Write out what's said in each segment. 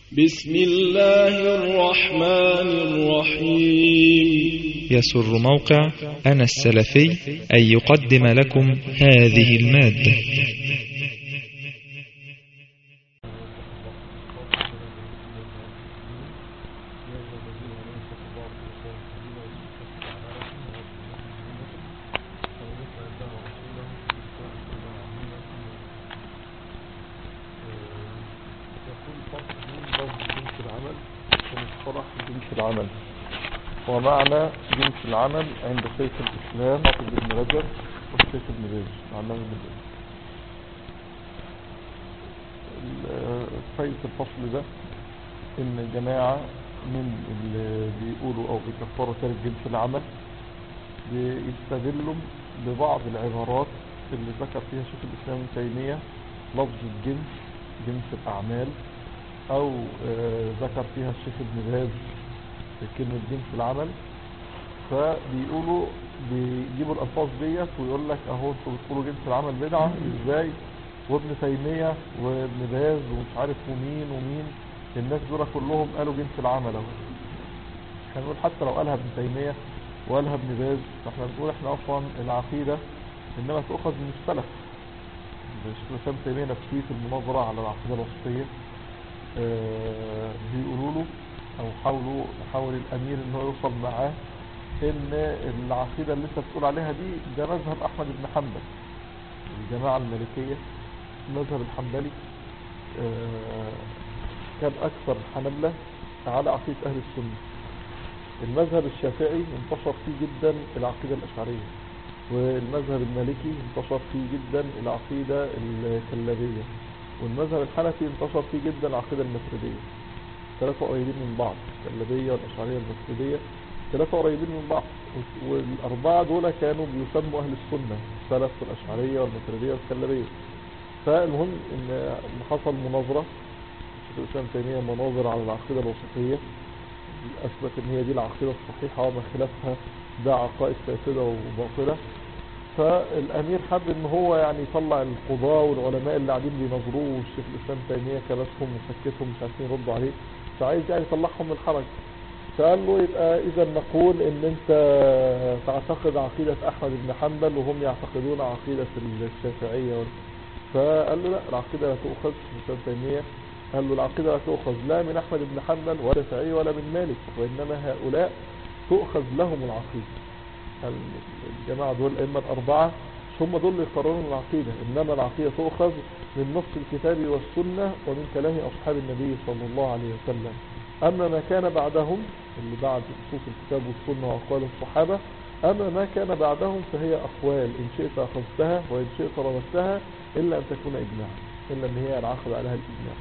بسم الله الرحمن الرحيم يسر موقع أنا السلفي أن يقدم لكم هذه المادة العمل ومعنى جنس العمل عند شيخ الإسلام حافظ ابن رجب والشيخ ابن باز علامه ابن باز فايدة الفصل ده ان جماعة من اللي بيقولوا او بيكفروا تارك جنس العمل بيستدلوا ببعض العبارات اللي ذكر فيها شيخ الإسلام ابن تيمية لفظ الجنس جنس الأعمال او ذكر فيها الشيخ ابن باز كلمة جنس العمل فبيقولوا بيجيبوا الألفاظ ديت ويقول لك اهو انتوا بتقولوا جنس العمل بدعة ازاي وابن تيمية وابن باز ومش عارف ومين ومين الناس دول كلهم قالوا جنس العمل اهو احنا بنقول حتى لو قالها ابن تيمية وقالها ابن باز فاحنا بنقول احنا اصلا العقيدة انما تؤخذ من السلف الشيخ ابن تيمية نفسيه المناظرة على العقيدة الوسطية اه بيقولوا له او حاولوا حاول الامير ان هو يوصل معاه ان العقيدة اللي انت بتقول عليها دي ده مذهب احمد بن حنبل الجماعة المالكية المذهب الحنبلي اه كان اكثر الحنبلة على عقيدة اهل السنة المذهب الشافعي انتشر فيه جدا العقيدة الاشعرية والمذهب المالكي انتشر فيه جدا العقيدة الكلابية والمذهب الحنفي انتشر فيه جدا العقيدة المفردية ثلاثة قريبين من بعض الكلابية والأشعرية والمسجدية ثلاثة قريبين من بعض والأربعة دول كانوا بيسموا أهل السنة السلف والأشعرية والمسجدية والكلابية فالمهم إن حصل مناظرة الشيخ الإسلام تيمية مناظر على العقيدة الوسطية أثبت إن هي دي العقيدة الصحيحة وما خلافها ده عقائد فاسدة وباطلة فالامير حب ان هو يعني يطلع القضاة والعلماء اللي قاعدين بينظروه والشيخ الاسلام تيمية كبسهم وسكتهم مش عارفين يردوا عليه فعايز يعني يطلعهم من الحرج فقال له يبقى اذا نقول ان انت تعتقد عقيدة احمد بن حنبل وهم يعتقدون عقيدة الشافعية فقال له لا العقيدة لا تؤخذ الاسلام تيمية قال له العقيدة لا تؤخذ لا من احمد بن حنبل ولا شافعي ولا من مالك وانما هؤلاء تؤخذ لهم العقيدة الجماعة دول الأئمة الأربعة مش هم دول اللي يقررون العقيدة إنما العقيدة تؤخذ من نص الكتاب والسنة ومن كلام أصحاب النبي صلى الله عليه وسلم أما ما كان بعدهم اللي بعد نصوص الكتاب والسنة وأقوال الصحابة أما ما كان بعدهم فهي أقوال إن شئت أخذتها وإن شئت رددتها إلا أن تكون إجماع إلا أن هي العقد عليها الإجماع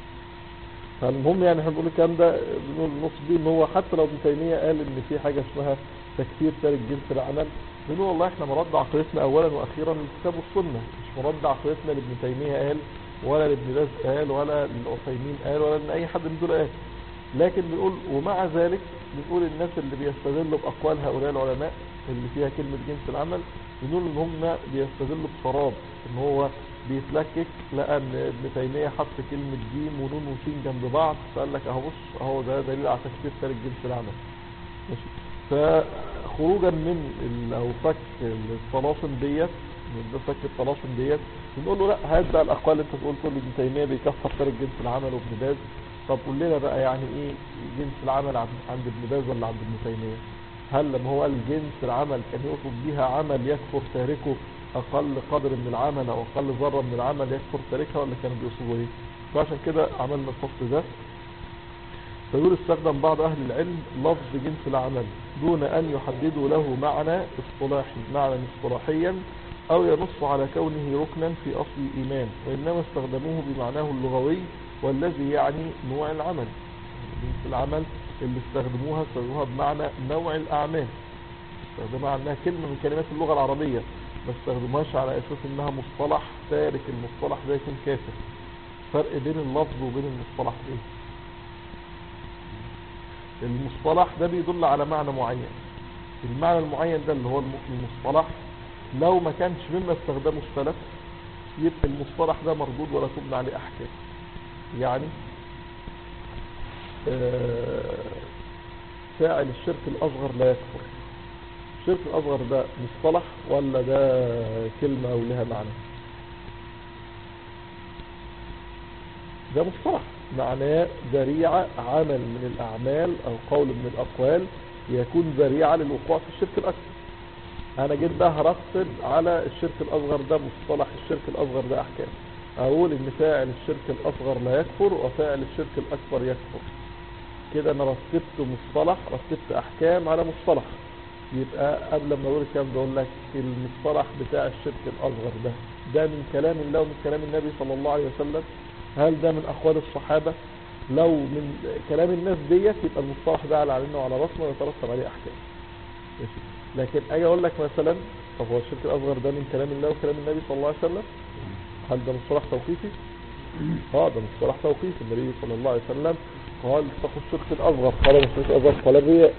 فالمهم يعني احنا بنقول الكلام ده بنقول النص دي ان هو حتى لو ابن تيميه قال ان في حاجه اسمها تكفير تارك جنس العمل بنقول والله احنا مرد عقيدتنا اولا واخيرا للكتاب والسنه مش مرد عقيدتنا لابن تيميه قال ولا لابن باز قال ولا للعثيمين قال ولا لأي حد من دول قال لكن بنقول ومع ذلك بنقول الناس اللي بيستدلوا باقوال هؤلاء العلماء اللي فيها كلمه جنس العمل بنقول ان هم بيستدلوا بسراب ان هو بيتلكك لقى ان ابن تيمية حط كلمة جيم ونون وسين جنب بعض فقال لك اهو بص اهو ده دليل على تكفير تارك جنس العمل ماشي فخروجا من او فك الطلاسم ديت من ده فك الطلاسم ديت بنقول له لا هات بقى الاقوال اللي انت تقول كل ابن تيمية بيكفر تارك جنس العمل وابن باز طب قول لنا بقى يعني ايه جنس العمل عند ابن باز ولا عند ابن تيمية هل لما هو قال جنس العمل كان يقصد بيها عمل يكفر تاركه اقل قدر من العمل او اقل ذرة من العمل يكفر تاركها ولا كانوا بيقصدوا ايه فعشان كده عملنا الفصل ده فيقول استخدم بعض اهل العلم لفظ جنس العمل دون ان يحددوا له معنى اصطلاحي معنى اصطلاحيا او ينص على كونه ركنا في اصل الايمان وانما استخدموه بمعناه اللغوي والذي يعني نوع العمل جنس العمل اللي استخدموها استخدموها بمعنى نوع الاعمال استخدموها عنها كلمة من كلمات اللغة العربية ما استخدمهاش على اساس انها مصطلح تارك المصطلح ده يكون كافر فرق بين اللفظ وبين المصطلح ايه المصطلح ده بيدل على معنى معين المعنى المعين ده اللي هو المصطلح لو ما كانش مما استخدمه السلف يبقى المصطلح ده مردود ولا تبنى عليه احكام يعني آه، فاعل الشرك الأصغر لا يكفر الشرك الأصغر ده مصطلح ولا ده كلمة أو لها معنى ده مصطلح معناه ذريعة عمل من الأعمال أو قول من الأقوال يكون ذريعة للوقوع في الشرك الأكبر أنا جيت بقى هرتب على الشرك الأصغر ده مصطلح الشرك الأصغر ده أحكام أقول إن فاعل الشرك الأصغر لا يكفر وفاعل الشرك الأكبر يكفر كده أنا رتبت مصطلح رتبت أحكام على مصطلح يبقى قبل ما أقول الكلام ده أقول لك المصطلح بتاع الشرك الأصغر ده ده من كلام الله ومن كلام النبي صلى الله عليه وسلم هل ده من أقوال الصحابة لو من كلام الناس ديت يبقى المصطلح ده على عيننا وعلى راسنا ويترتب عليه أحكام ماشي. لكن أجي أقول لك مثلا طب هو الشرك الأصغر ده من كلام الله وكلام النبي صلى الله عليه وسلم هل ده مصطلح توقيفي؟ اه ده مصطلح توقيفي النبي صلى الله عليه وسلم قال اتقوا الشرك الأصغر قال الشرك الأصغر قال الرياء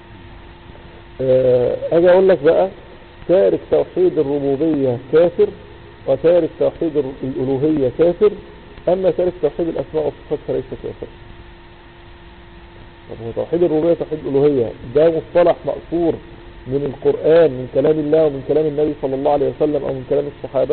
آه، أجي أقول لك بقى تارك توحيد الربوبية كافر وتارك توحيد ال- الألوهية كافر أما تارك توحيد الأسماء والصفات فليس كافر طب هو توحيد الربوبية توحيد الألوهية ده مصطلح مأثور من القرآن من كلام الله ومن كلام النبي صلى الله عليه وسلم أو من كلام الصحابة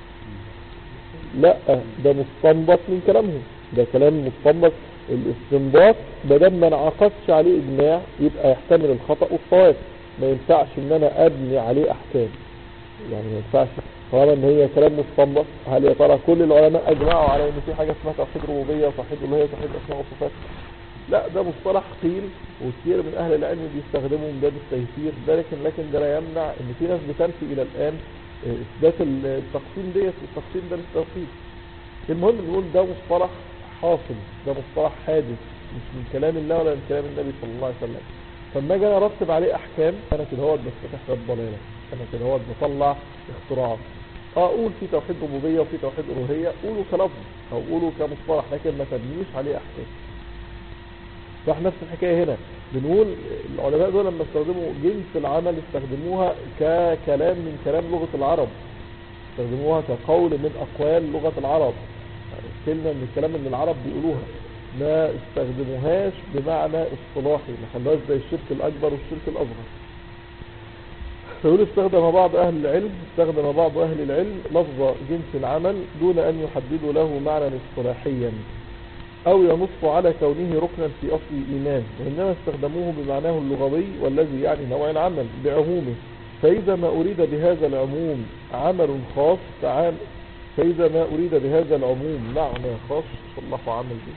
لا ده مستنبط من كلامهم ده كلام مستنبط الاستنباط بدل ما انعقدش عليه اجماع يبقى يحتمل الخطأ والصواب ما ينفعش ان انا ابني عليه احكام يعني ما ينفعش طالما ان هي كلام مستنبط هل يا ترى كل العلماء اجمعوا على ان في حاجه اسمها توحيد ربوبيه وتوحيد الوهيه وتوحيد اسماء وصفات لا ده مصطلح قيل وكثير من اهل العلم بيستخدموا من باب التيسير ده لكن لكن ده لا يمنع ان في ناس بتنفي الى الان آه، اثبات التقسيم ديت والتقسيم ده للتوحيد المهم نقول ده مصطلح حاصل ده مصطلح حادث مش من كلام الله ولا من كلام النبي صلى الله عليه وسلم فلما اجي انا ارتب عليه احكام انا كده هو بفتح باب ضلاله انا كده هو بطلع اختراعات اه اقول في توحيد ربوبيه وفي توحيد الوهيه قولوا كلفظ او قولوا كمصطلح لكن ما تبنيش عليه احكام فاحنا نفس الحكايه هنا بنقول العلماء دول لما استخدموا جنس العمل استخدموها ككلام من كلام لغه العرب استخدموها كقول من اقوال لغه العرب يعني كلمه من الكلام اللي العرب بيقولوها ما استخدموهاش بمعنى اصطلاحي ما خلوهاش زي الشرك الاكبر والشرك الاصغر فيقول استخدم بعض أهل العلم استخدم بعض أهل العلم لفظ جنس العمل دون أن يحددوا له معنى اصطلاحيا أو ينص على كونه ركنا في أصل الإيمان وإنما استخدموه بمعناه اللغوي والذي يعني نوع العمل بعمومه فإذا ما أريد بهذا العموم عمل خاص تعال فإذا ما أريد بهذا العموم معنى خاص صلحوا عمل به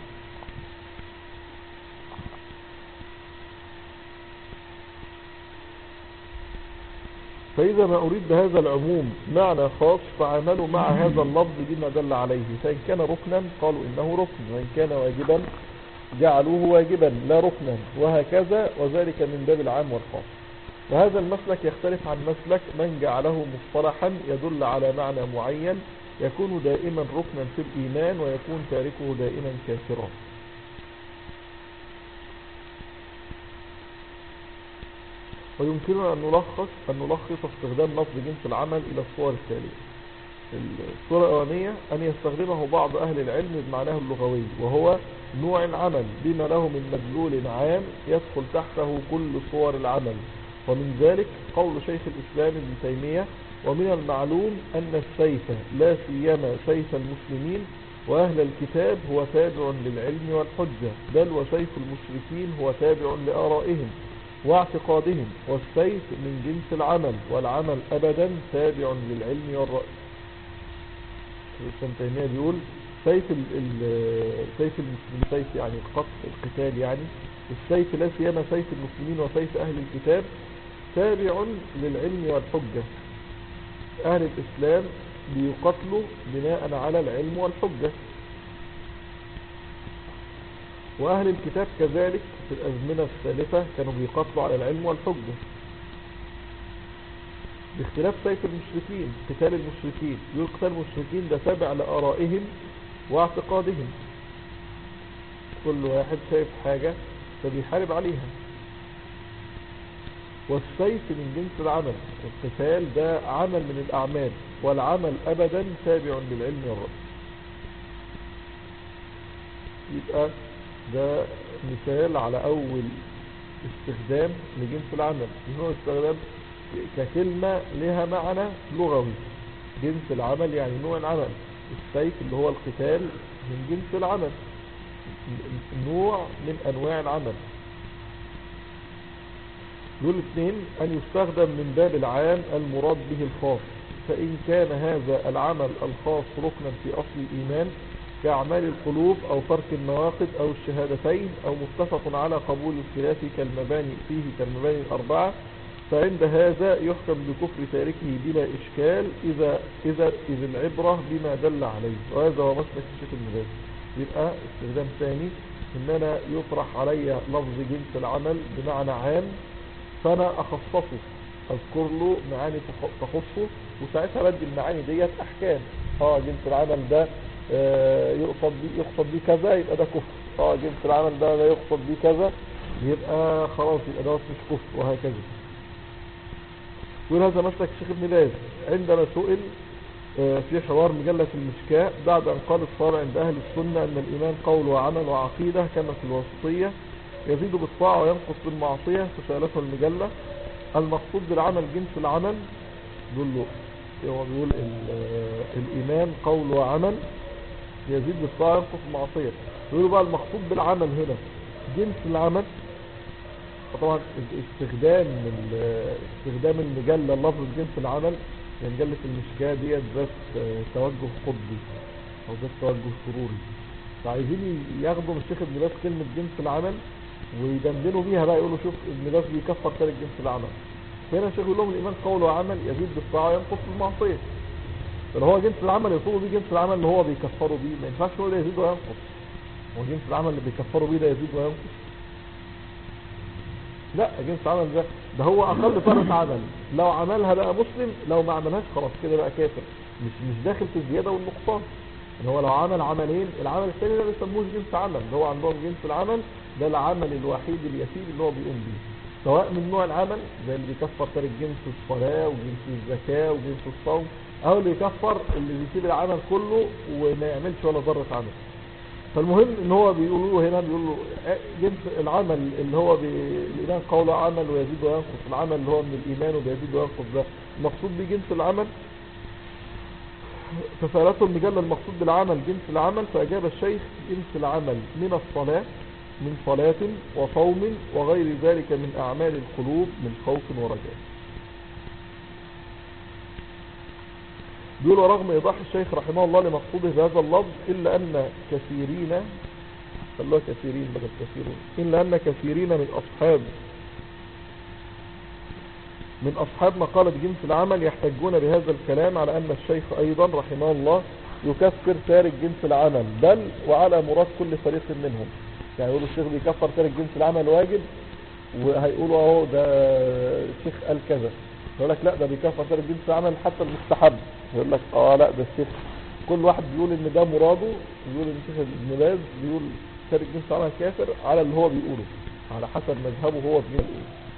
فإذا ما أريد بهذا العموم معنى خاص فعملوا مع هذا اللفظ بما دل عليه فإن كان ركنا قالوا إنه ركن وإن كان واجبا جعلوه واجبا لا ركنا وهكذا وذلك من باب العام والخاص وهذا المسلك يختلف عن مسلك من جعله مصطلحا يدل على معنى معين يكون دائما ركنا في الإيمان ويكون تاركه دائما كافرا ويمكننا أن نلخص أن نلخص استخدام لفظ جنس العمل إلى الصور التالية الصورة الأولانية أن يستخدمه بعض أهل العلم بمعناه اللغوي وهو نوع العمل بما له من مدلول عام يدخل تحته كل صور العمل ومن ذلك قول شيخ الإسلام ابن تيمية ومن المعلوم أن السيف لا سيما سيف المسلمين وأهل الكتاب هو تابع للعلم والحجة بل وسيف المشركين هو تابع لآرائهم واعتقادهم والسيف من جنس العمل والعمل أبدا تابع للعلم والرأي ابن تيمية بيقول سيف ال ال سيف المسلمين سيف يعني القتل القتال يعني السيف لا سيما سيف المسلمين وسيف أهل الكتاب تابع للعلم والحجة أهل الإسلام بيقتلوا بناء على العلم والحجة وأهل الكتاب كذلك في الأزمنة الثالثة كانوا بيقاتلوا على العلم والحجة باختلاف سيف المشركين قتال المشركين يقول قتال المشركين ده تابع لآرائهم واعتقادهم كل واحد شايف حاجة فبيحارب عليها والسيف من جنس العمل القتال ده عمل من الأعمال والعمل أبدا تابع للعلم والرأي يبقى ده مثال على أول استخدام لجنس العمل هو استخدام ككلمة لها معنى لغوي جنس العمل يعني نوع العمل السيف اللي هو القتال من جنس العمل نوع من أنواع العمل دول اثنين أن يستخدم من باب العام المراد به الخاص فإن كان هذا العمل الخاص ركنا في أصل الإيمان كأعمال القلوب أو ترك النواقض أو الشهادتين أو متفق على قبول الخلاف كالمباني فيه كالمباني الأربعة فعند هذا يحكم بكفر تاركه بلا إشكال إذا, إذا, إذا العبرة بما دل عليه وهذا هو مسلك الشيخ المبادئ يبقى استخدام ثاني إن أنا يطرح علي لفظ جنس العمل بمعنى عام فأنا أخصصه أذكر له معاني تخصه وساعتها بدي المعاني ديت أحكام اه جنس العمل ده آه يقصد بيه يقصد بيه كذا يبقى ده كفر اه جنس العمل ده لا يقصد بيه كذا يبقى خلاص يبقى ده مش كفر وهكذا يقول هذا مسلك الشيخ ابن باز عندما سئل آه في حوار مجلة المشكاة بعد أن قال الصالح عند أهل السنة أن الإيمان قول وعمل وعقيدة كما في الوسطية يزيد بالطاعة وينقص بالمعصية فسألته المجلة المقصود بالعمل جنس العمل بيقول له هو بيقول الإيمان قول وعمل يزيد بالطاعة ينقص بالمعصية يقولوا بقى المقصود بالعمل هنا جنس العمل طبعا استخدام استخدام المجلة لفظ جنس العمل يعني مجلة المشكاة ديت ذات توجه قطبي او ذات توجه سروري فعايزين ياخدوا من الشيخ ابن باز كلمة جنس العمل ويدندنوا بيها بقى يقولوا شوف ابن باز بيكفر تارك جنس العمل هنا الشيخ يقول لهم الايمان قول وعمل يزيد بالطاعة ينقص بالمعصية فلو هو جنس العمل يطلبوا بيه جنس العمل اللي هو بيكفروا بيه ما ينفعش نقول يزيد وينقص هو جنس العمل اللي بيكفروا بيه ده يزيد وينقص لا جنس العمل ده ده هو اقل طريقة عمل لو عملها بقى مسلم لو ما عملهاش خلاص كده بقى كافر مش مش داخل في الزيادة والنقصان ان هو لو عمل عملين العمل الثاني ده ما بيسموش جنس عمل اللي هو عندهم جنس العمل ده العمل الوحيد اليسير اللي هو بيقوم بيه سواء من نوع العمل زي اللي بيكفر تارك جنس الصلاة وجنس الزكاة وجنس الصوم او اللي يكفر اللي بيسيب العمل كله وما يعملش ولا ذرة عمل فالمهم ان هو بيقولوا له هنا بيقول له جنس العمل اللي هو الايمان قول عمل ويزيد وينقص العمل اللي هو من الايمان وبيزيد وينقص ده المقصود بجنس العمل فسألته المجلة المقصود بالعمل جنس العمل فأجاب الشيخ جنس العمل من الصلاة من صلاة وصوم وغير ذلك من أعمال القلوب من خوف ورجاء بيقول ورغم إيضاح الشيخ رحمه الله لمقصوده بهذا اللفظ إلا أن كثيرين خلوها كثيرين بدل كثيرون إلا أن كثيرين من أصحاب من أصحاب مقالة جنس العمل يحتجون بهذا الكلام على أن الشيخ أيضا رحمه الله يكفر تارك جنس العمل بل وعلى مراد كل فريق منهم يعني يقولوا الشيخ بيكفر تارك جنس العمل واجب وهيقولوا اهو ده الشيخ قال كذا يقول لك لا ده بيكفر تارك جنس العمل حتى المستحب يقول لك اه لا ده الشيخ كل واحد بيقول ان ده مراده بيقول ان الشيخ ابن باز بيقول تارك جنس العمل كافر على اللي هو بيقوله على حسب مذهبه هو بيقول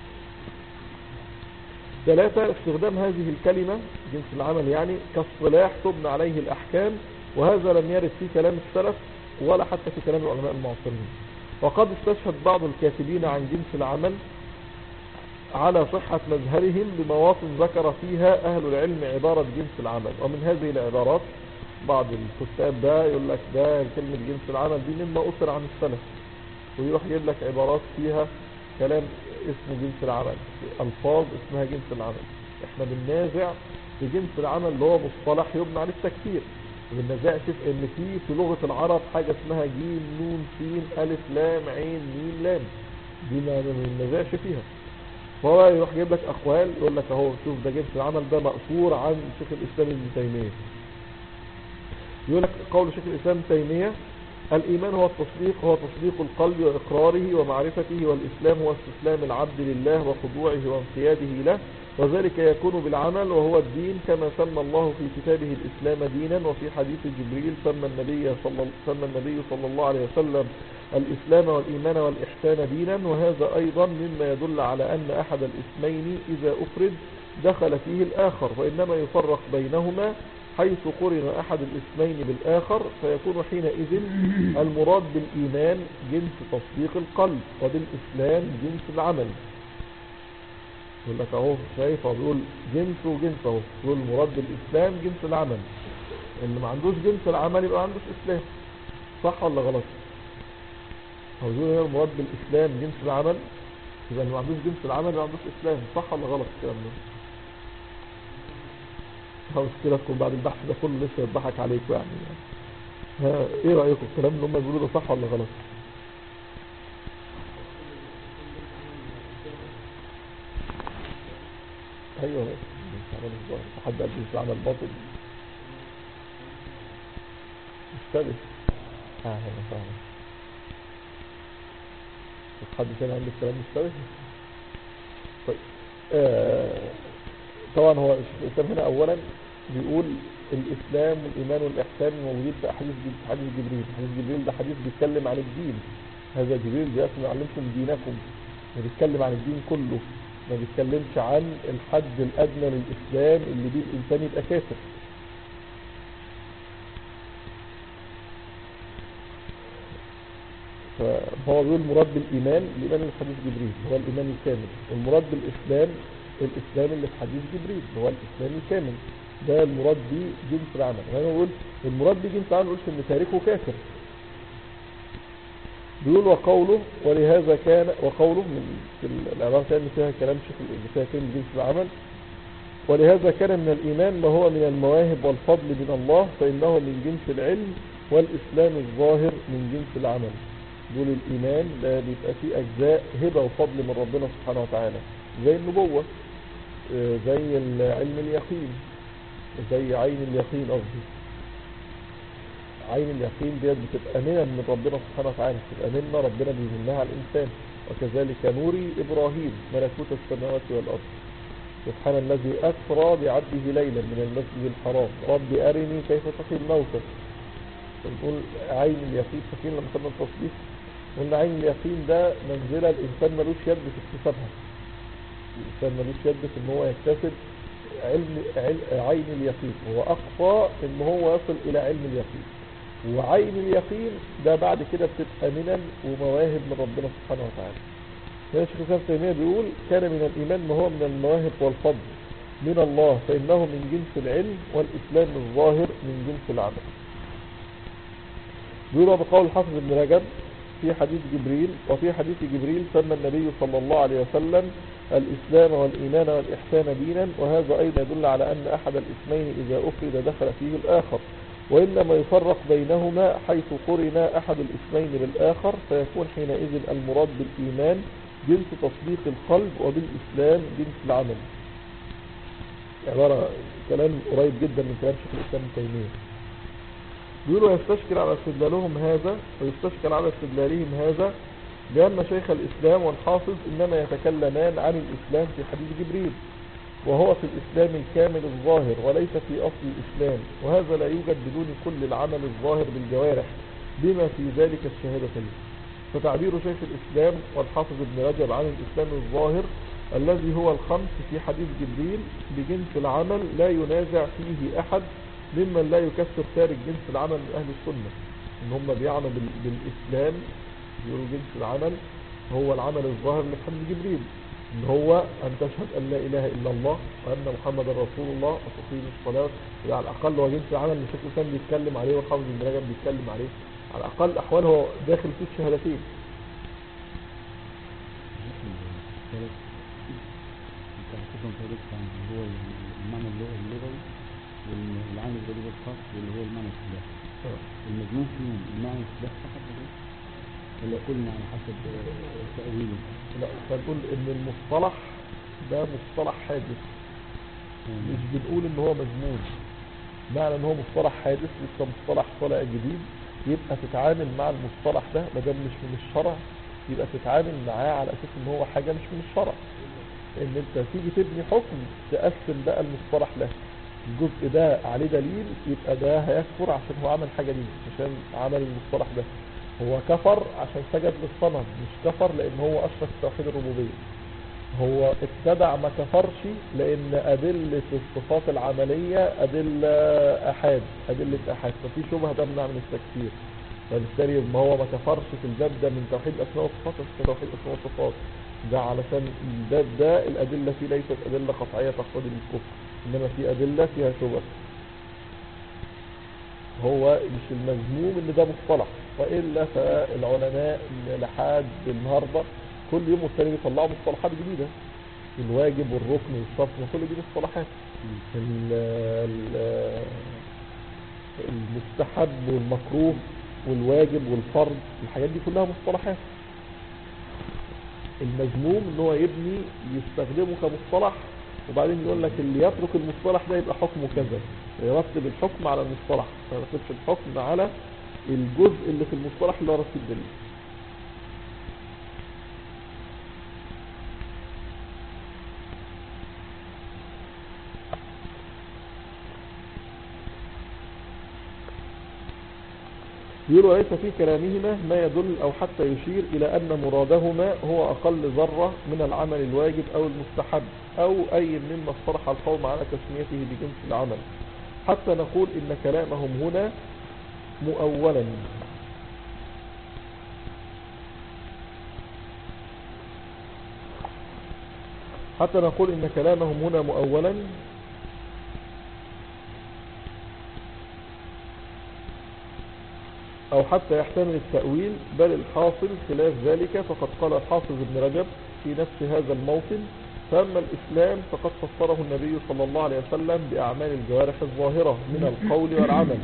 ثلاثة استخدام هذه الكلمة جنس العمل يعني كالصلاح تبنى عليه الأحكام وهذا لم يرد في كلام السلف ولا حتى في كلام العلماء المعاصرين وقد استشهد بعض الكاتبين عن جنس العمل على صحة مذهبهم بمواطن ذكر فيها أهل العلم عبارة جنس العمل ومن هذه العبارات بعض الكتاب ده يقول لك ده كلمة جنس العمل دي مما أثر عن السلف ويروح يجيب لك عبارات فيها كلام اسمه جنس العمل ألفاظ اسمها جنس العمل احنا بننازع في جنس العمل اللي هو مصطلح يبنى عليه التكفير بننازع في ان في في لغة العرب حاجة اسمها جيم نون سين ألف لام عين ميم لام دي ما بننازعش فيها فهو يروح يجيب لك أقوال يقول لك اهو شوف ده جنس العمل ده مأثور عن شيخ الإسلام ابن تيمية يقول لك قول شيخ الإسلام ابن تيمية الإيمان هو التصديق هو تصديق القلب وإقراره ومعرفته والإسلام هو استسلام العبد لله وخضوعه وانقياده له وذلك يكون بالعمل وهو الدين كما سمى الله في كتابه الإسلام دينا وفي حديث جبريل سمى النبي صلى, سمى النبي صلى الله عليه وسلم الإسلام والإيمان والإحسان دينا وهذا أيضا مما يدل على أن أحد الاسمين إذا أفرد دخل فيه الآخر وإنما يفرق بينهما حيث قرن أحد الاسمين بالآخر فيكون حينئذ المراد بالإيمان جنس تصديق القلب وبالإسلام جنس العمل يقول لك اهو شايف هو بيقول جنس وجنس اهو يقول المراد بالإسلام جنس العمل اللي ما عندوش جنس العمل يبقى ما عندوش إسلام صح ولا غلط هو بيقول هنا المراد بالإسلام جنس العمل يبقى اللي ما عندوش جنس العمل ما عندوش إسلام صح ولا غلط الكلام ده ها مشكلة تكون بعد البحث ده كله لسه يضحك عليكم يعني ها ايه رأيكم الكلام اللي هم بيقولوا ده صح ولا غلط ايوه مش عمل الظاهر حد قال لي عمل باطل مشتبه اه انا فاهم بس حد تاني عنده الكلام مشتبه طيب آه طبعا هو الشيخ الاسلام هنا اولا بيقول الاسلام والايمان والاحسان موجودين في احاديث في حديث جبريل حديث جبريل ده حديث بيتكلم عن الدين هذا جبريل بيأسم يعلمكم دينكم بيتكلم عن الدين كله ما بيتكلمش عن الحد الادنى للاسلام اللي بيه الانسان يبقى كافر فهو بيقول المراد بالايمان الايمان اللي في حديث جبريل هو الايمان الكامل والمراد بالاسلام الاسلام اللي في حديث جبريل هو الاسلام الكامل ده المراد بيه جنس العمل وانا بقول المراد بيه جنس العمل ما بقولش ان تاركه كافر بيقول وقوله ولهذا كان وقوله من في العبارة اللي فيها كلام شيخ اللي فيها كلمة جنس العمل ولهذا كان من الإيمان ما هو من المواهب والفضل من الله فإنه من جنس العلم والإسلام الظاهر من جنس العمل دول الإيمان ده بيبقى فيه أجزاء هبة وفضل من ربنا سبحانه وتعالى زي النبوة زي علم اليقين زي عين اليقين قصدي عين اليقين ديت بتبقى منن من ربنا سبحانه وتعالى بتبقى منة ربنا بيمنها على الإنسان وكذلك نوري إبراهيم ملكوت السماوات والأرض سبحان الذي أسرى بعبده ليلا من المسجد الحرام رب أرني كيف تحيي الموتى بنقول عين اليقين فاكرين لما خدنا التصديق قلنا عين اليقين ده منزلة الإنسان ملوش يد في اكتسابها الإنسان ملوش يد في إن هو يكتسب علم, علم عين اليقين هو أقصى إن هو يصل إلى علم اليقين وعين اليقين ده بعد كده بتبقى منن ومواهب من ربنا سبحانه وتعالى هنا الشيخ الإسلام تيمية بيقول كان من الإيمان ما هو من المواهب والفضل من الله فإنه من جنس العلم والإسلام الظاهر من جنس العمل بيقول بقول الحافظ ابن رجب في حديث جبريل وفي حديث جبريل سمى النبي صلى الله عليه وسلم الإسلام والإيمان والإحسان دينا وهذا أيضا يدل على أن أحد الاسمين إذا أفرد دخل فيه الآخر وإنما يفرق بينهما حيث قرن أحد الاسمين بالآخر فيكون حينئذ المراد بالإيمان جنس تصديق القلب وبالإسلام جنس العمل عبارة كلام قريب جدا من كلام شيخ الإسلام ابن تيمية بيقولوا يستشكل على استدلالهم هذا ويستشكل على استدلالهم هذا لأن شيخ الإسلام والحافظ إنما يتكلمان عن الإسلام في حديث جبريل وهو في الإسلام الكامل الظاهر وليس في أصل الإسلام وهذا لا يوجد بدون كل العمل الظاهر بالجوارح بما في ذلك الشهادتين فتعبير شيخ الإسلام والحافظ ابن رجب عن الإسلام الظاهر الذي هو الخمس في حديث جبريل بجنس العمل لا ينازع فيه أحد ممن لا يكسر تارك جنس العمل من أهل السنة إن هم بيعنوا بالإسلام يقولوا جنس العمل هو العمل الظاهر لحمد جبريل ان هو ان تشهد ان لا اله الا الله وان محمد رسول الله وتقيم الصلاة على الاقل هو جنس العمل اللي الشيخ الاسلام بيتكلم عليه والحافظ بن رجب بيتكلم عليه على الاقل احوال هو داخل فيه الشهادتين هو المعنى اللغوي والعامل الغريب الخاص واللي هو المعنى السلاح المجنون فيهم المعنى السلاح فقط ولا كلنا على حسب تأويله لا فنقول ان المصطلح ده مصطلح حادث مش بنقول ان هو مجنون معنى ان هو مصطلح حادث لسه مصطلح طالع جديد يبقى تتعامل مع المصطلح ده ما دام مش من الشرع يبقى تتعامل معاه على اساس ان هو حاجة مش من الشرع ان انت تيجي تبني حكم تقسم بقى المصطلح له الجزء ده عليه دليل يبقى ده هيكفر عشان هو عمل حاجة دي عشان عمل المصطلح ده هو كفر عشان سجد للصنم مش كفر لان هو اشرك في توحيد الربوبيه هو ابتدع ما كفرش لان ادلة الصفات العملية ادلة احاد ادلة احاد ففي شبهة تمنع من التكفير فبالتالي ما هو ما كفرش في الباب ده من توحيد اسماء وصفات بس توحيد اسماء وصفات ده علشان الباب ده الادلة فيه ليست ادلة قطعية تقتضي الكفر انما في ادلة فيها شبه هو مش المذموم ان ده مصطلح والا فالعلماء لحد النهارده كل يوم والتاني بيطلعوا مصطلحات جديده الواجب والركن والشرط كل دي مصطلحات ال- ال- المستحب والمكروه والواجب والفرض الحاجات دي كلها مصطلحات المذموم ان هو يبني يستخدمه كمصطلح وبعدين يقول لك اللي يترك المصطلح ده يبقى حكمه كذا يرتب الحكم على المصطلح ما يرتبش الحكم على الجزء اللي في المصطلح اللي هو رتب الدليل يقول وليس في كلامهما ما يدل أو حتى يشير إلى أن مرادهما هو أقل ذرة من العمل الواجب أو المستحب أو أي مما اصطلح القوم على تسميته بجنس العمل حتى نقول إن كلامهم هنا مؤولا حتى نقول إن كلامهم هنا مؤولا أو حتى يحتمل التأويل بل الحاصل خلاف ذلك فقد قال الحافظ ابن رجب في نفس هذا الموطن فأما الإسلام فقد فسره النبي صلى الله عليه وسلم بأعمال الجوارح الظاهرة من القول والعمل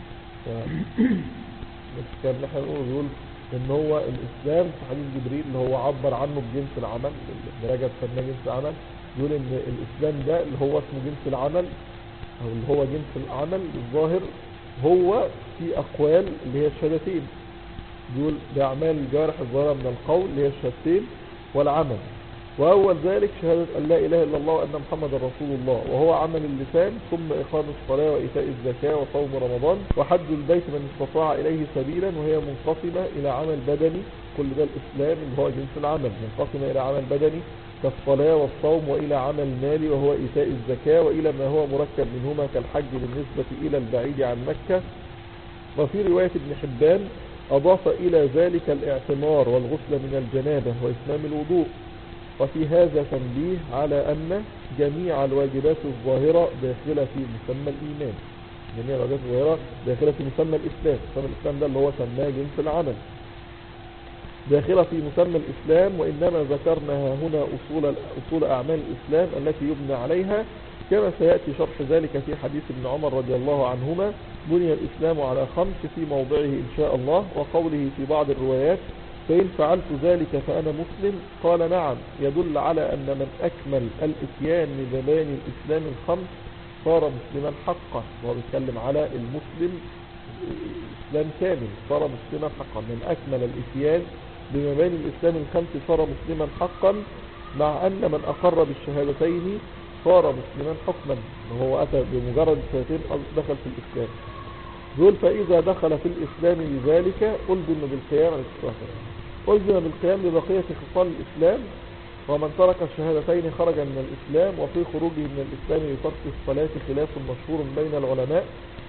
كان نحن نقول بيقول ان هو الاسلام في حديث جبريل اللي هو عبر عنه بجنس العمل ابن رجب سماه جنس العمل يقول ان الاسلام ده اللي هو اسمه جنس العمل او اللي هو جنس العمل الظاهر هو في اقوال اللي هي الشهادتين بيقول باعمال الجوارح الظاهره من القول اللي هي الشهادتين والعمل واول ذلك شهاده ان لا اله الا الله وان محمدا رسول الله وهو عمل اللسان ثم اقام الصلاه وايتاء الزكاه وصوم رمضان وحج البيت من استطاع اليه سبيلا وهي منقسمه الى عمل بدني كل ده الاسلام اللي هو جنس العمل منقسمه الى عمل بدني كالصلاة والصوم وإلى عمل مالي وهو إيتاء الزكاة وإلى ما هو مركب منهما كالحج بالنسبة إلى البعيد عن مكة وفي رواية ابن حبان أضاف إلى ذلك الاعتمار والغسل من الجنابة وإتمام الوضوء وفي هذا تنبيه على أن جميع الواجبات الظاهرة داخلة في مسمى الإيمان جميع الواجبات الظاهرة داخلة في مسمى الإسلام مسمى الإسلام ده اللي هو سماه جنس العمل داخلة في مسمى الإسلام وإنما ذكرنا هنا أصول, أصول أعمال الإسلام التي يبنى عليها كما سيأتي شرح ذلك في حديث ابن عمر رضي الله عنهما بني الإسلام على خمس في موضعه إن شاء الله وقوله في بعض الروايات فإن فعلت ذلك فأنا مسلم قال نعم يدل على أن من أكمل الإتيان بمباني الإسلام الخمس صار مسلما حقا وهو بيتكلم على المسلم إسلام كامل صار مسلما حقا من أكمل الإتيان بمباني الإسلام الخمس صار مسلما حقا مع أن من أقر بالشهادتين صار مسلما حكما وهو أتى بمجرد الشهادتين دخل في الإسلام دول فإذا دخل في الإسلام بذلك ألزم بالقيام على الإسلام ألزم بالقيام ببقية خصال الإسلام ومن ترك الشهادتين خرج من الإسلام وفي خروجه من الإسلام بترك الصلاة خلاف مشهور بين العلماء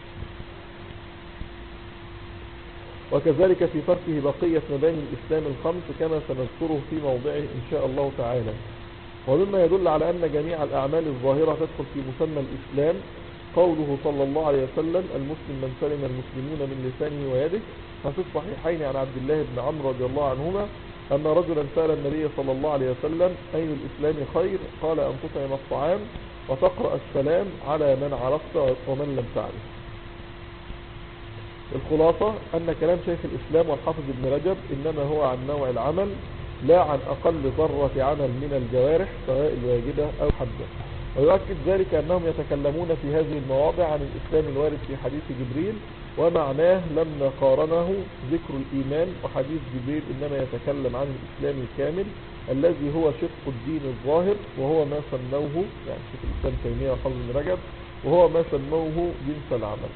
وكذلك في تركه بقية مباني الإسلام الخمس كما سنذكره في موضعه إن شاء الله تعالى ومما يدل على أن جميع الأعمال الظاهرة تدخل في مسمى الإسلام قوله صلى الله عليه وسلم المسلم من سلم المسلمون من لسانه ويده ففي الصحيحين عن عبد الله بن عمرو رضي الله عنهما أن رجلا سأل النبي صلى الله عليه وسلم أي الإسلام خير قال أن تطعم الطعام وتقرأ السلام على من عرفت ومن لم تعرف الخلاصة أن كلام شيخ الإسلام والحافظ ابن رجب إنما هو عن نوع العمل لا عن أقل ذرة عمل من الجوارح سواء الواجبة أو حجة ويؤكد ذلك أنهم يتكلمون في هذه المواضع عن الإسلام الوارد في حديث جبريل ومعناه لما قارنه ذكر الإيمان وحديث جبريل إنما يتكلم عن الإسلام الكامل الذي هو شق الدين الظاهر وهو ما سموه يعني شيخ الإسلام تيمية وحافظ بن رجب وهو ما سموه جنس العمل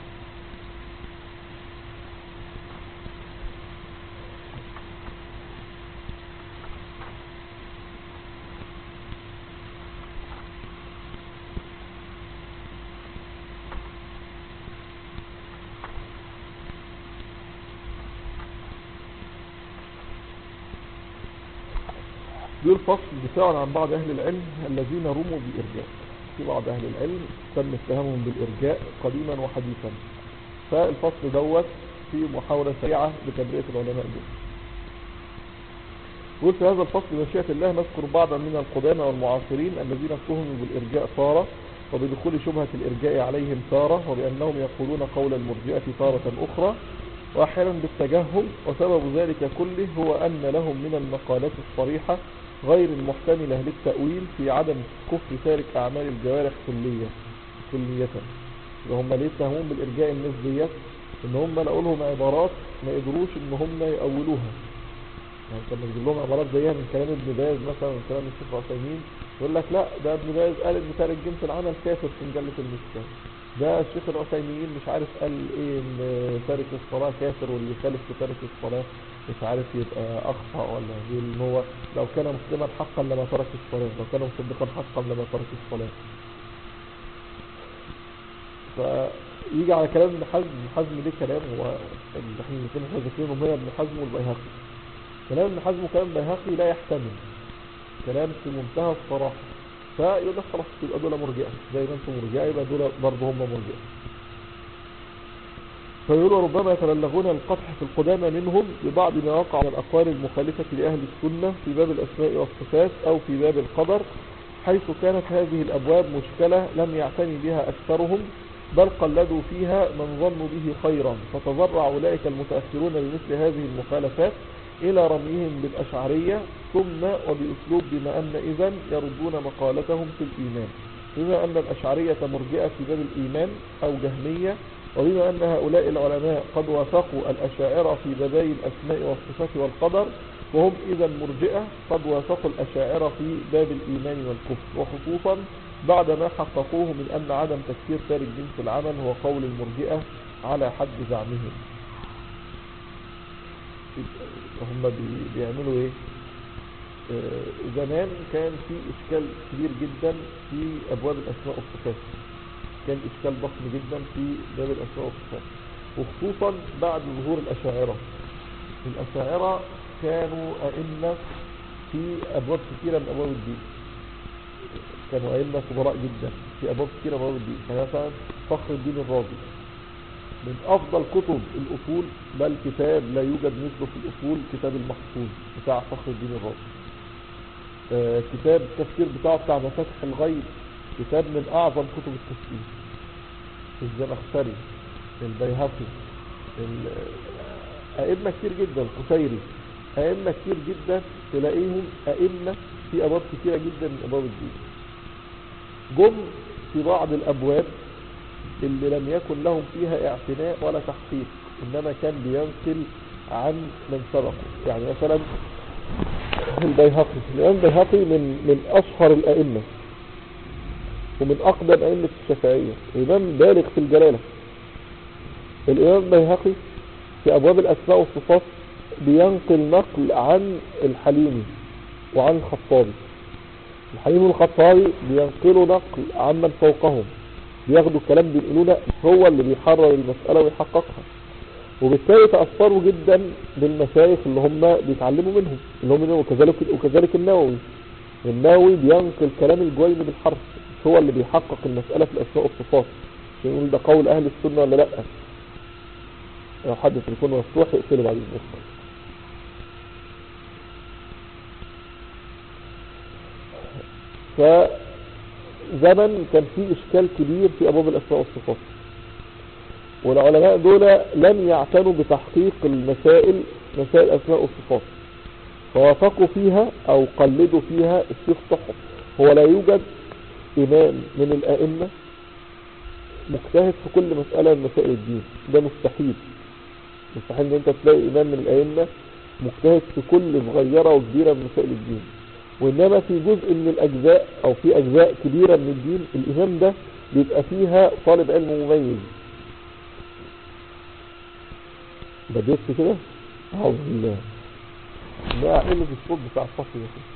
بيقول فصل دفاع عن بعض أهل العلم الذين رموا بالإرجاء في بعض أهل العلم تم اتهامهم بالإرجاء قديما وحديثا فالفصل دوت في محاولة سريعة لتبرئة العلماء دول وفي هذا الفصل بمشيئة الله نذكر بعضا من القدامى والمعاصرين الذين اتهموا بالإرجاء تارة وبدخول شبهة الإرجاء عليهم تارة وبأنهم يقولون قول المرجئة تارة أخرى وأحيانا بالتجهم وسبب ذلك كله هو أن لهم من المقالات الصريحة غير المحتملة للتأويل في عدم كفر تارك أعمال الجوارح كلية كلية هم ليه اتهمون بالإرجاء الناس ديت إن هم لقوا لهم عبارات ما قدروش إن هم يأولوها يعني كان نجيب لهم عبارات زيها من كلام ابن باز مثلا من كلام الشيخ عثيمين يقول لك لا ده ابن باز قال ان تارك جنس العمل كافر في مجلة المسكن ده الشيخ العثيمين مش عارف قال ايه ان تارك الصلاة كافر واللي يخالف في تارك الصلاة مش عارف يبقى اخطأ ولا يقول ان هو لو كان مسلما حقا لما ترك الصلاة لو كان مصدقا حقا لما ترك الصلاة فيجي على كلام ابن حزم ابن حزم ليه كلام هو احنا الاثنين متذكرين هم ابن حزم والبيهقي كلام ابن حزم وكلام البيهقي لا يحتمل كلام في منتهى الصراحة فيقول لك خلاص يبقى دول مرجئة زي ما انتم مرجئة يبقى دول برضه هم مرجئة فيقولوا ربما يتبلغون القطح في القدامى منهم ببعض ما وقع من الأقوال المخالفة لأهل السنة في باب الأسماء والصفات أو في باب القدر حيث كانت هذه الأبواب مشكلة لم يعتني بها أكثرهم بل قلدوا فيها من ظنوا به خيرا فتضرع أولئك المتأثرون بمثل هذه المخالفات إلى رميهم بالأشعرية ثم وبأسلوب بما أن إذن يردون مقالتهم في الإيمان بما أن الأشعرية مرجئة في باب الإيمان أو جهمية وبما أن هؤلاء العلماء قد وافقوا الأشاعرة في بابي الأسماء والصفات والقدر وهم إذا مرجئة قد وافقوا الأشاعرة في باب الإيمان والكفر وخصوصا بعد ما حققوه من أن عدم تكفير تارك جنس العمل هو قول المرجئة على حد زعمهم هم بي- بيعملوا ايه آه، زمان كان في اشكال كبير جدا في ابواب الاسماء والصفات كان اشكال ضخم جدا في باب الاسماء والصفات وخصوصا بعد ظهور الاشاعرة الاشاعرة كانوا ائمة في ابواب كثيرة من ابواب الدين كانوا ائمة كبراء جدا في ابواب كثيرة من ابواب الدين يعني مثلا فخر الدين الرازي من افضل كتب الاصول بل كتاب لا يوجد مثله في الاصول كتاب المحفوظ بتاع فخر الدين الرازي آه كتاب التفسير بتاعه بتاع مفاتح الغيب كتاب من اعظم كتب التفسير الزمخشري البيهقي ال- ائمه كتير جدا القشيري ائمه كتير جدا تلاقيهم ائمه في ابواب كتيره جدا من ابواب الدين جم في بعض الابواب اللي لم يكن لهم فيها اعتناء ولا تحقيق انما كان بينقل عن من سبقه يعني مثلا البيهقي الامام البيهقي من من اشهر الائمه ومن اقدم ائمه الشافعيه امام بالغ في الجلاله الامام البيهقي في ابواب الاسماء والصفات بينقل نقل عن الحليمي وعن الخطابي الحليمي والخطابي بينقلوا نقل عن من فوقهم بياخدوا الكلام بينقلوه لا هو اللي بيحرر المسألة ويحققها وبالتالي تأثروا جدا بالمشايخ اللي هم بيتعلموا منهم اللي هم منهم وكذلك, وكذلك النووي النووي بينقل كلام الجويني بالحرف مش هو اللي بيحقق المسألة في الأسماء والصفات عشان يقول ده قول أهل السنة ولا لأ لو حد تليفون مفتوح يقفله بعد المسألة فزمن كان فيه إشكال كبير في أبواب الأسماء والصفات والعلماء دول لم يعتنوا بتحقيق المسائل مسائل الأسماء والصفات فوافقوا فيها أو قلدوا فيها الشيخ صحف هو لا يوجد إمام من الأئمة مجتهد في كل مسألة من مسائل الدين ده مستحيل مستحيل ان انت تلاقي إمام من الأئمة مجتهد في كل صغيرة وكبيرة من مسائل الدين وإنما في جزء من الأجزاء أو في أجزاء كبيرة من الدين الإمام ده بيبقى فيها طالب علم مميز بديت كده أعوذ بالله لا قلة الصوت بتاع الفصل يا أخي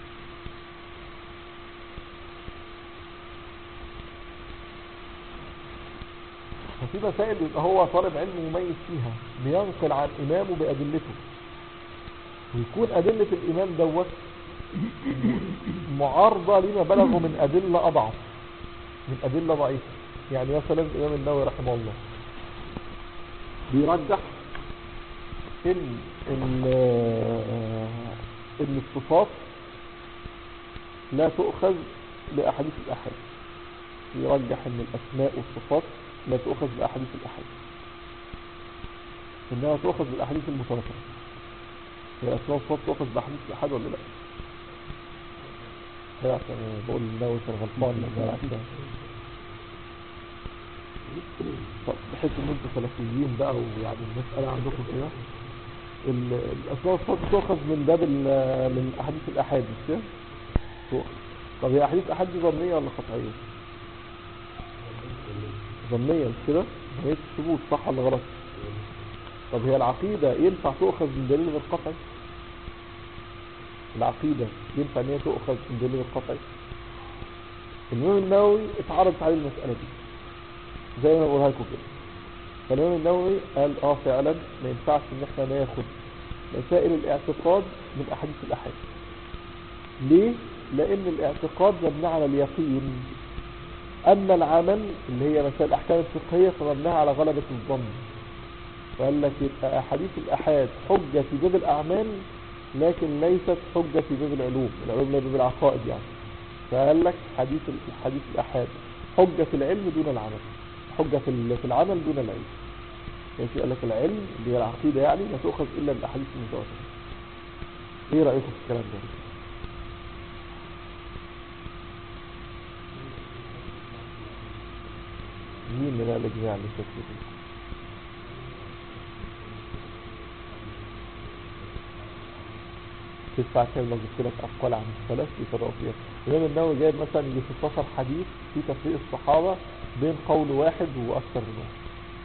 ففي مسائل يبقى هو طالب علم مميز فيها بينقل عن إمامه بأدلته ويكون أدلة الإمام دوت معارضة لما بلغوا من أدلة أضعف من أدلة ضعيفة يعني مثلا الإمام النووي رحمه الله بيرجح إن إن آه، إن الصفات لا تؤخذ بأحاديث الأحاد يرجح إن الأسماء والصفات لا تؤخذ بأحاديث الأحاد إنها تؤخذ بالأحاديث المتواترة هي أسماء والصفات تؤخذ بأحاديث الأحاد ولا لا؟ لا عشان بقول النووي كان غلطان لما عشان طب بحيث ان انتوا سلفيين بقى ويعني المسألة عندكم كده ال- الاسماء والصفات تؤخذ من باب ال- من احاديث الاحاد مش كده؟ تؤخذ طب هي احاديث احاد دي ظنية ولا قطعية؟ ظنية مش كده؟ ظنية الثبوت صح ولا غلط؟ طب هي العقيدة ينفع تؤخذ من دليل غير قطعي؟ العقيدة ينفع ان هي تؤخذ من دليل غير قطعي؟ الإمام النووي اتعرضت عليه المسألة دي زي ما بقولها لكم كده فالإمام النووي قال اه فعلا ما ينفعش ان احنا ناخد مسائل الاعتقاد من احاديث الاحاد ليه؟ لان الاعتقاد مبني على اليقين اما العمل اللي هي مسائل الاحكام الفقهية فمبناها على غلبة الظن فقال لك يبقى احاديث الاحاد حجة في باب الاعمال لكن ليست حجة في باب العلوم العلوم اللي هي باب العقائد يعني فقال لك حديث الحديث الاحاد حجة في العلم دون العمل حجة في ال- في العمل دون العلم ماشي قال لك العلم اللي هي العقيدة يعني لا تؤخذ إلا بالأحاديث المتواترة ايه رأيكم في الكلام ده مين من الأجزاء اللي شكله دي تدفع كام لو جبت لك أقوال عن السلف يفرقوا فيها الإمام النووي جايب مثلا يجي 16 حديث في تفريق الصحابة بين قول واحد وأكثر من واحد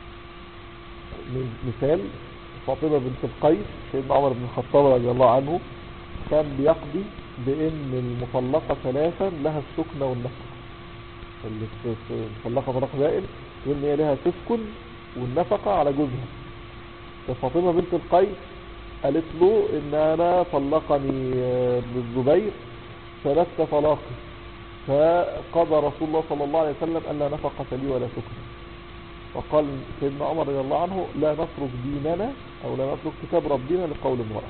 م- مثال فاطمة بنت القيس سيدنا عمر بن الخطاب رضي الله عنه كان بيقضي بأن المطلقة ثلاثا لها السكن والنفقة اللي ت- ت- مطلقة طلاق بائن وان هي لها تسكن والنفقة على جوزها ففاطمة بنت القيس قالت له ان انا طلقني آه، ابن الزبير ثلاث طلاقي فقضى رسول الله صلى الله عليه وسلم أن لا نفقة لي ولا سكن وقال سيدنا عمر رضي الله عنه لا نترك ديننا أو لا نترك كتاب ربنا لقول امرأة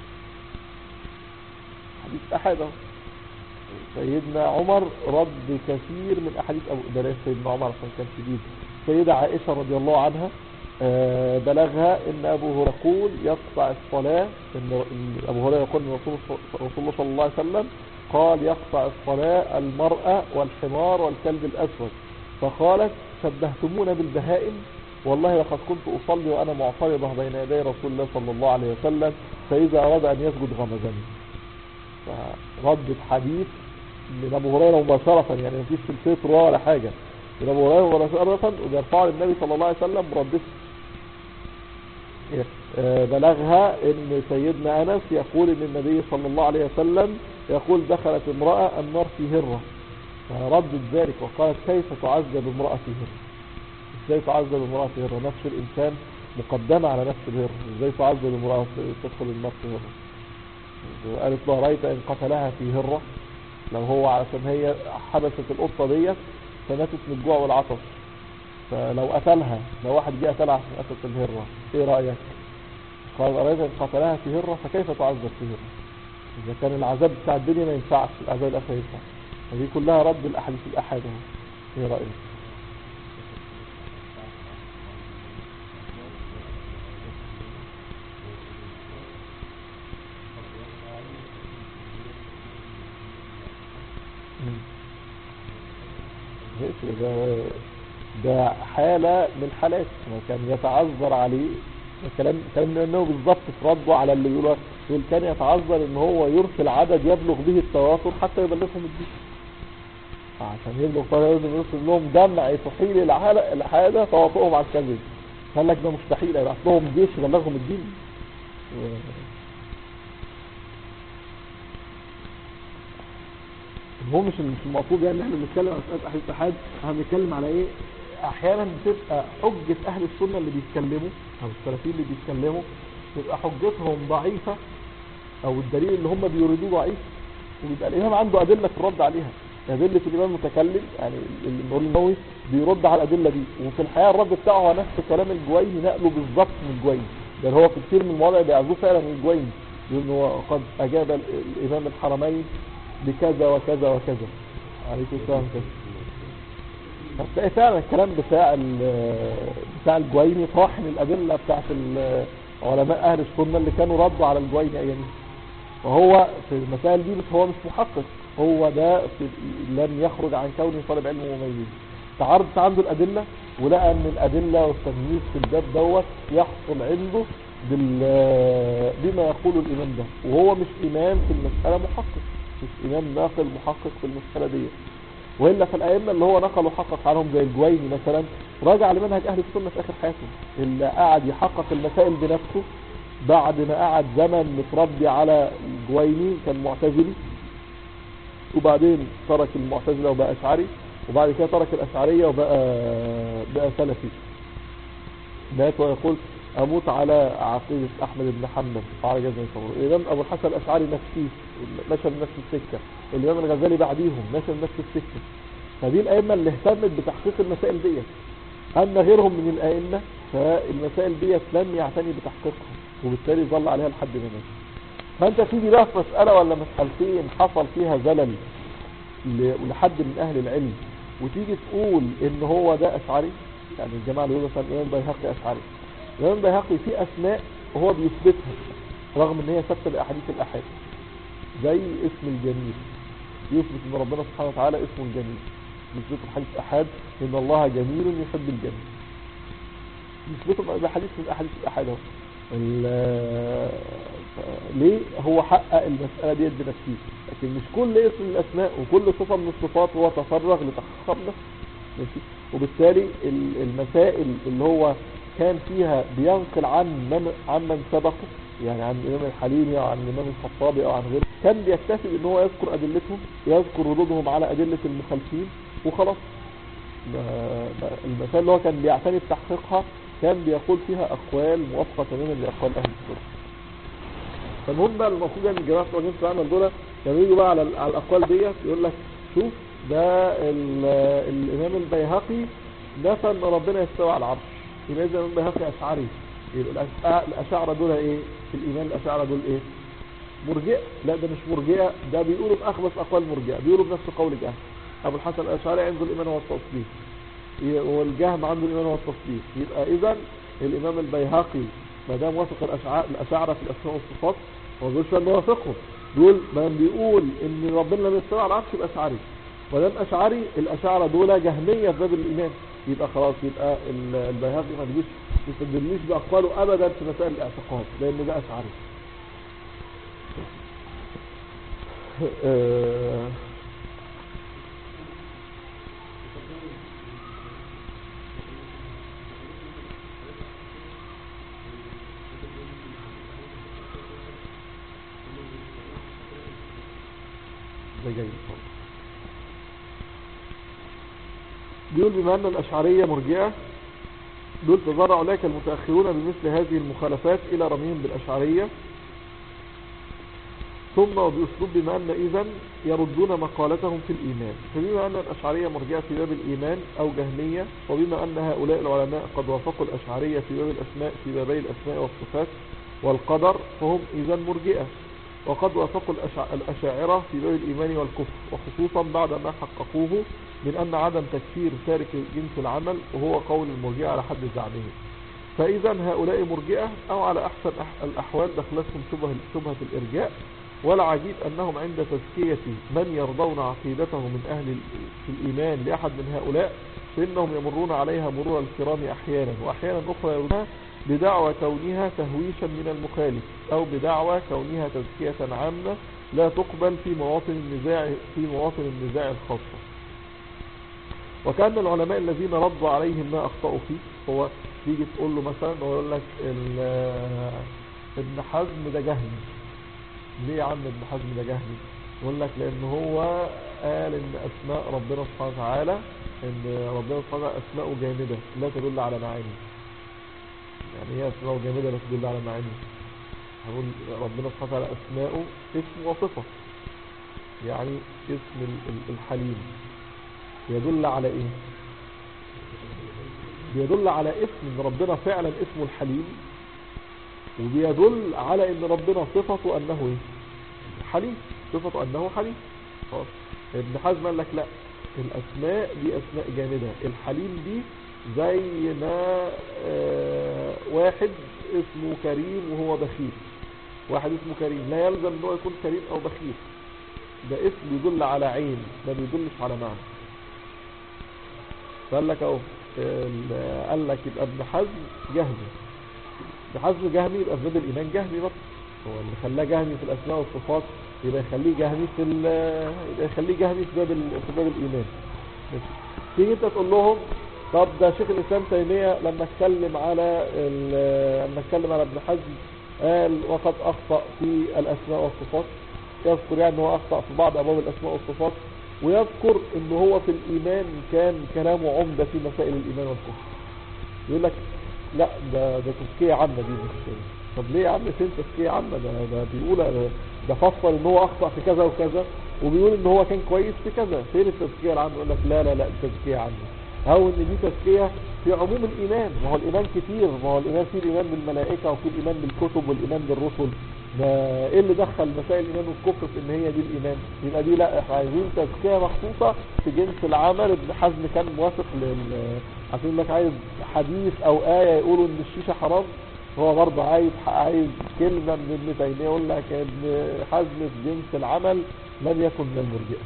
حديث أحد أهو. سيدنا عمر رد كثير من أحاديث أبو بلاش سيدنا عمر عشان كان شديد سيدة عائشة رضي الله عنها آه، بلغها ان ابو هريره يقول يقطع الصلاة ان إن ابو هريره يقول ان رسول رسول الله صلى الله عليه وسلم قال يقطع الصلاة المرأة والحمار والكلب الاسود فقالت شبهتمونا بالبهائم والله لقد كنت اصلي وانا معترضة بين يدي رسول الله صلى الله عليه وسلم فاذا اراد ان يسجد غمزني فردت حديث من ابو هريره مباشره يعني مفيش سلسله رواه ولا حاجه من ابو هريره مباشره وبيرفعها للنبي صلى الله عليه وسلم بردته آه، بلغها ان سيدنا انس يقول ان النبي صلى الله عليه وسلم يقول دخلت امراه النار في هره فردت ذلك وقالت كيف تعذب امراه في هره ازاي تعذب امراه في هره نفس الانسان مقدمه على نفس الهره ازاي تعذب امراه تدخل النار في هره قالت له رأيت ان قتلها في هرة لو هو علشان هي حبست القطة ديت فماتت من الجوع والعطش فلو قتلها لو واحد جه قتلها عشان قتلت الهرة ايه رأيك قال رأيت ان قتلها في هرة فكيف تعذب في هرة اذا كان العذاب بتاع الدنيا ما ينفعش العذاب الاخر ينفع فدي كلها رد الاحاديث الاحاد اهو. ايه رأيك مم. ماشي ده ده حالة من حالات ما كان يتعذر عليه الكلام كلام انه بالظبط في رده على اللي بيقولوا يقول كان يتعذر ان هو يرسل عدد يبلغ به التواتر حتى يبلغهم الدين عشان يبلغ طيب يرسل لهم جمع يستحيل الحالة الحالة تواطؤهم على الكذب قال لك ده مستحيل يبعث لهم جيش يبلغهم الدين هو مش مش المقصود يعني ان احنا بنتكلم عن مساله احاديث احاد احنا بنتكلم على ايه احيانا بتبقى حجه اهل السنه اللي بيتكلموا او السلفيين اللي بيتكلموا تبقى حجتهم ضعيفه او الدليل اللي هم بيريدوه ضعيف ويبقى الامام عنده ادله في الرد عليها ادله الامام المتكلم يعني النور النووي بيرد على الادله دي وفي الحقيقه الرد بتاعه هو نفس كلام الجويني نقله بالظبط من الجويني بل هو في كتير من المواضع بيعزوه فعلا من الجويني يقول إن هو قد اجاب ال- الامام الحرمين بكذا وكذا وكذا عليكم السلام كذا هتلاقي فعلا الكلام بتاع ال- بتاع الجويني طاحن الادله بتاعت ال- علماء اهل السنه اللي كانوا ردوا على الجويني ايامها وهو في المسائل دي مش هو مش محقق هو ده في لم يخرج عن كونه طالب علم مميز تعرضت عنده الأدلة ولقى ان الأدلة والتمييز في الباب دوت يحصل عنده بال بما يقوله الإمام ده وهو مش إمام في المسألة محقق مش إمام ناقل محقق في المسألة دي وإلا فالأئمة اللي هو نقل وحقق عنهم زي الجويني مثلا راجع لمنهج أهل السنة في آخر حياته اللي قعد يحقق المسائل بنفسه بعد ما قعد زمن متربي على الجويني كان معتزلي وبعدين ترك المعتزلة وبقى أشعري وبعد كده ترك الأشعرية وبقى بقى سلفي مات ويقول أموت على عقيدة أحمد بن حنبل على جزء صبر الإمام أبو الحسن الأشعري نفسي مشى بنفس السكة الإمام الغزالي بعديهم مشى بنفس السكة فدي الأئمة اللي اهتمت بتحقيق المسائل ديت أما غيرهم من الأئمة فالمسائل ديت لم يعتني بتحقيقها وبالتالي ظل عليها لحد ما مات فأنت تيجي بقى في مسألة ولا مسألتين حصل فيها زلل ل- لحد من أهل العلم وتيجي تقول إن هو ده أشعري يعني الجماعة اللي يقولوا مثلا الإمام البيهقي أشعري الإمام البيهقي في أسماء هو بيثبتها رغم إن هي ثابتة بأحاديث الأحاد زي اسم الجميل يثبت إن ربنا سبحانه وتعالى اسمه الجميل يثبت في حديث أحاد إن الله جميل يحب الجميل يثبته بحديث من أحاديث الأحاد اهو ال- ف- ليه هو حقق المسألة ديت بنفسه لكن مش كل اسم من الأسماء وكل صفة من الصفات هو تفرغ لتحقيقها بنفسه ماشي وبالتالي ال- المسائل اللي هو كان فيها بينقل عن من عن من سبقه يعني عن الإمام الحليمي أو عن الإمام الخطابي أو عن غيره كان بيكتفي بأن هو يذكر أدلتهم يذكر ردودهم على أدلة المخالفين وخلاص ما- ما- المسائل اللي هو كان بيعتني بتحقيقها كان بيقول فيها أقوال موافقة تماما لأقوال أهل السنة فالمهم بقى المفروض ان الجماعه بتوع جنس العمل دول لما يجوا بقى على, على الاقوال ديت يقول لك شوف ده ال- الامام البيهقي نفى ان ربنا يستوى على العرش يبقى اذا الامام البيهقي اشعري يبقى الأش- الاشاعره دول ايه في الايمان الاشاعره دول ايه مرجئه لا ده مش مرجئه ده بيقولوا باخبث اقوال مرجئه بيقولوا بنفس قول جهم ابو الحسن الاشعري عنده الايمان والتصديق ي- والجهم عنده الايمان والتصديق يبقى اذا الامام البيهقي ما دام وافق الأشعار الأشاعرة في الأسماء والصفات هو بيقولش ان هو وافقهم دول ما بيقول ان ربنا لم يستوى على العرش يبقى أشعري ما دام أشعري الأشاعرة دول جهمية في باب الإيمان يبقى خلاص يبقى ال- البيهقي ما تجيش ما تستدلنيش بأقواله أبدا في مسائل الاعتقاد لأن ده أشعري آه، ده جيد خالص. بيقول بما أن الأشعرية مرجئة دول تضرع أولئك المتأخرون بمثل هذه المخالفات إلى رميهم بالأشعرية ثم وبأسلوب بما أن إذن يردون مقالتهم في الإيمان فبما أن الأشعرية مرجئة في باب الإيمان أو جهمية وبما أن هؤلاء العلماء قد وافقوا الأشعرية في باب الأسماء في بابي الأسماء والصفات والقدر فهم إذن مرجئة وقد وافقوا الأشع- الأشاعرة في باب الإيمان والكفر وخصوصا بعد ما حققوه من أن عدم تكفير تارك جنس العمل وهو قول المرجئة على حد زعمه فإذا هؤلاء مرجئة أو على أحسن أح- الأحوال دخلتهم شبه شبهة الإرجاء والعجيب أنهم عند تزكية من يرضون عقيدته من أهل ال- في الإيمان لأحد من هؤلاء فإنهم يمرون عليها مرور الكرام أحيانا وأحيانا أخرى يردونها بدعوى كونها تهويشا من المخالف أو بدعوى كونها تزكية عامة لا تقبل في مواطن النزاع في مواطن النزاع الخاصة وكان العلماء الذين ردوا عليهم ما أخطأوا فيه هو تيجي تقول له مثلا هو يقول لك ال- ابن حزم ده جهمي ليه يا عم ابن حزم ده جهمي يقول لك لأن هو قال إن أسماء ربنا سبحانه وتعالى إن ربنا سبحانه وتعالى أسماءه جامدة لا تدل على معاني يعني هي أسماءه جامدة لا تدل على معاني هقول ربنا سبحانه وتعالى أسماءه اسم وصفة يعني اسم ال- ال- الحليم يدل على ايه بيدل على اسم ان ربنا فعلا اسمه الحليم وبيدل على ان ربنا صفته انه ايه حليم صفته انه حليم خلاص ابن حزم قال لك لا الاسماء دي اسماء جامده الحليم دي زي ما آه، واحد اسمه كريم وهو بخيل واحد اسمه كريم لا يلزم ان هو يكون كريم او بخيل ده اسم يدل على عين ما بيدلش على معنى فقال لك اهو ال- قال لك يبقى ابن حزم جهمي ابن حزم جهمي يبقى في باب الايمان جهمي برضه هو اللي خلاه جهمي في الاسماء والصفات يبقى يخليه جهمي في ال- يبقى يخليه جهمي في باب ال- في باب الايمان ماشي. تيجي انت تقول لهم طب ده شيخ الاسلام تيميه لما اتكلم على ال- لما اتكلم على ابن حزم قال وقد اخطا في الاسماء والصفات يذكر يعني ان هو اخطا في بعض ابواب الاسماء والصفات ويذكر ان هو في الايمان كان كلامه عمده في مسائل الايمان والكفر يقول لك لا ده ده تزكيه عامه دي مش طب ليه يا عم فين تزكيه عامه ده ده بيقول ده فسر ان هو اخطا في كذا وكذا وبيقول ان هو كان كويس في كذا فين التزكيه العامه يقول لك لا لا لا التزكيه عامه او ان دي تزكيه في عموم الايمان ما هو الايمان كتير ما هو الايمان فيه الايمان بالملائكه وفيه الايمان بالكتب والايمان بالرسل ده ايه اللي دخل مسائل الايمان والكفر في ان هي دي الايمان يبقى دي لا احنا عايزين تزكيه مخصوصه في جنس العمل ابن حزم كان موافق لل عشان يقول لك عايز حديث او ايه يقولوا ان الشيشه حرام هو برضه عايز عايز كلمه من ابن تيميه يقول لك ابن حزم في جنس العمل لم يكن من المرجئه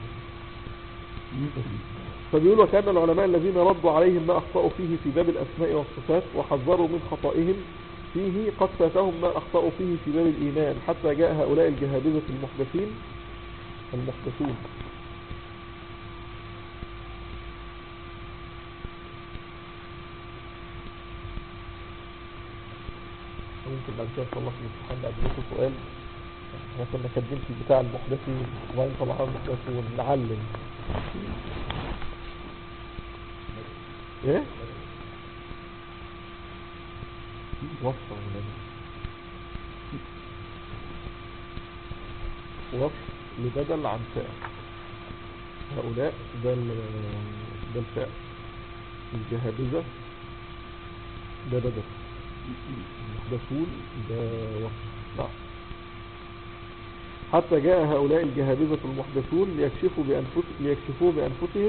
فبيقول وكان العلماء الذين ردوا عليهم ما أخطأوا فيه في باب الأسماء والصفات وحذروا من خطئهم فيه قد فاتهم ما أخطأوا فيه في باب الإيمان حتى جاء هؤلاء الجهابذة المحدثين المحدثون ممكن بعد كده نخلص الامتحان بعد لكم سؤال احنا كنا كاتبين في بتاع المحدثين وبعدين طلعنا المحدثون نعلم ايه وصف ولا وصف لبدل عن فعل هؤلاء ده ال- ده الفعل الجهابذة ده بدل المحدثون ده وصف نعم حتى جاء هؤلاء الجهابذة المحدثون ليكشفوا بأنفس ليكشفوا بأنفسهم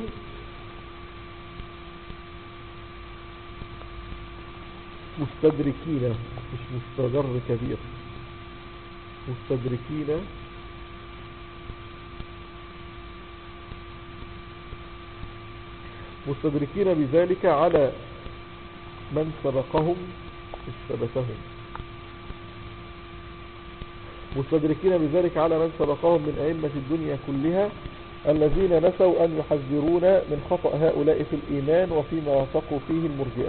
مستدركين مش مستدر كبير مستدركين مستدركين بذلك على من سبقهم مش سبقهم مستدركين بذلك على من سبقهم من أئمة الدنيا كلها الذين نسوا أن يحذرون من خطأ هؤلاء في الإيمان وفيما وثقوا فيه المرجئة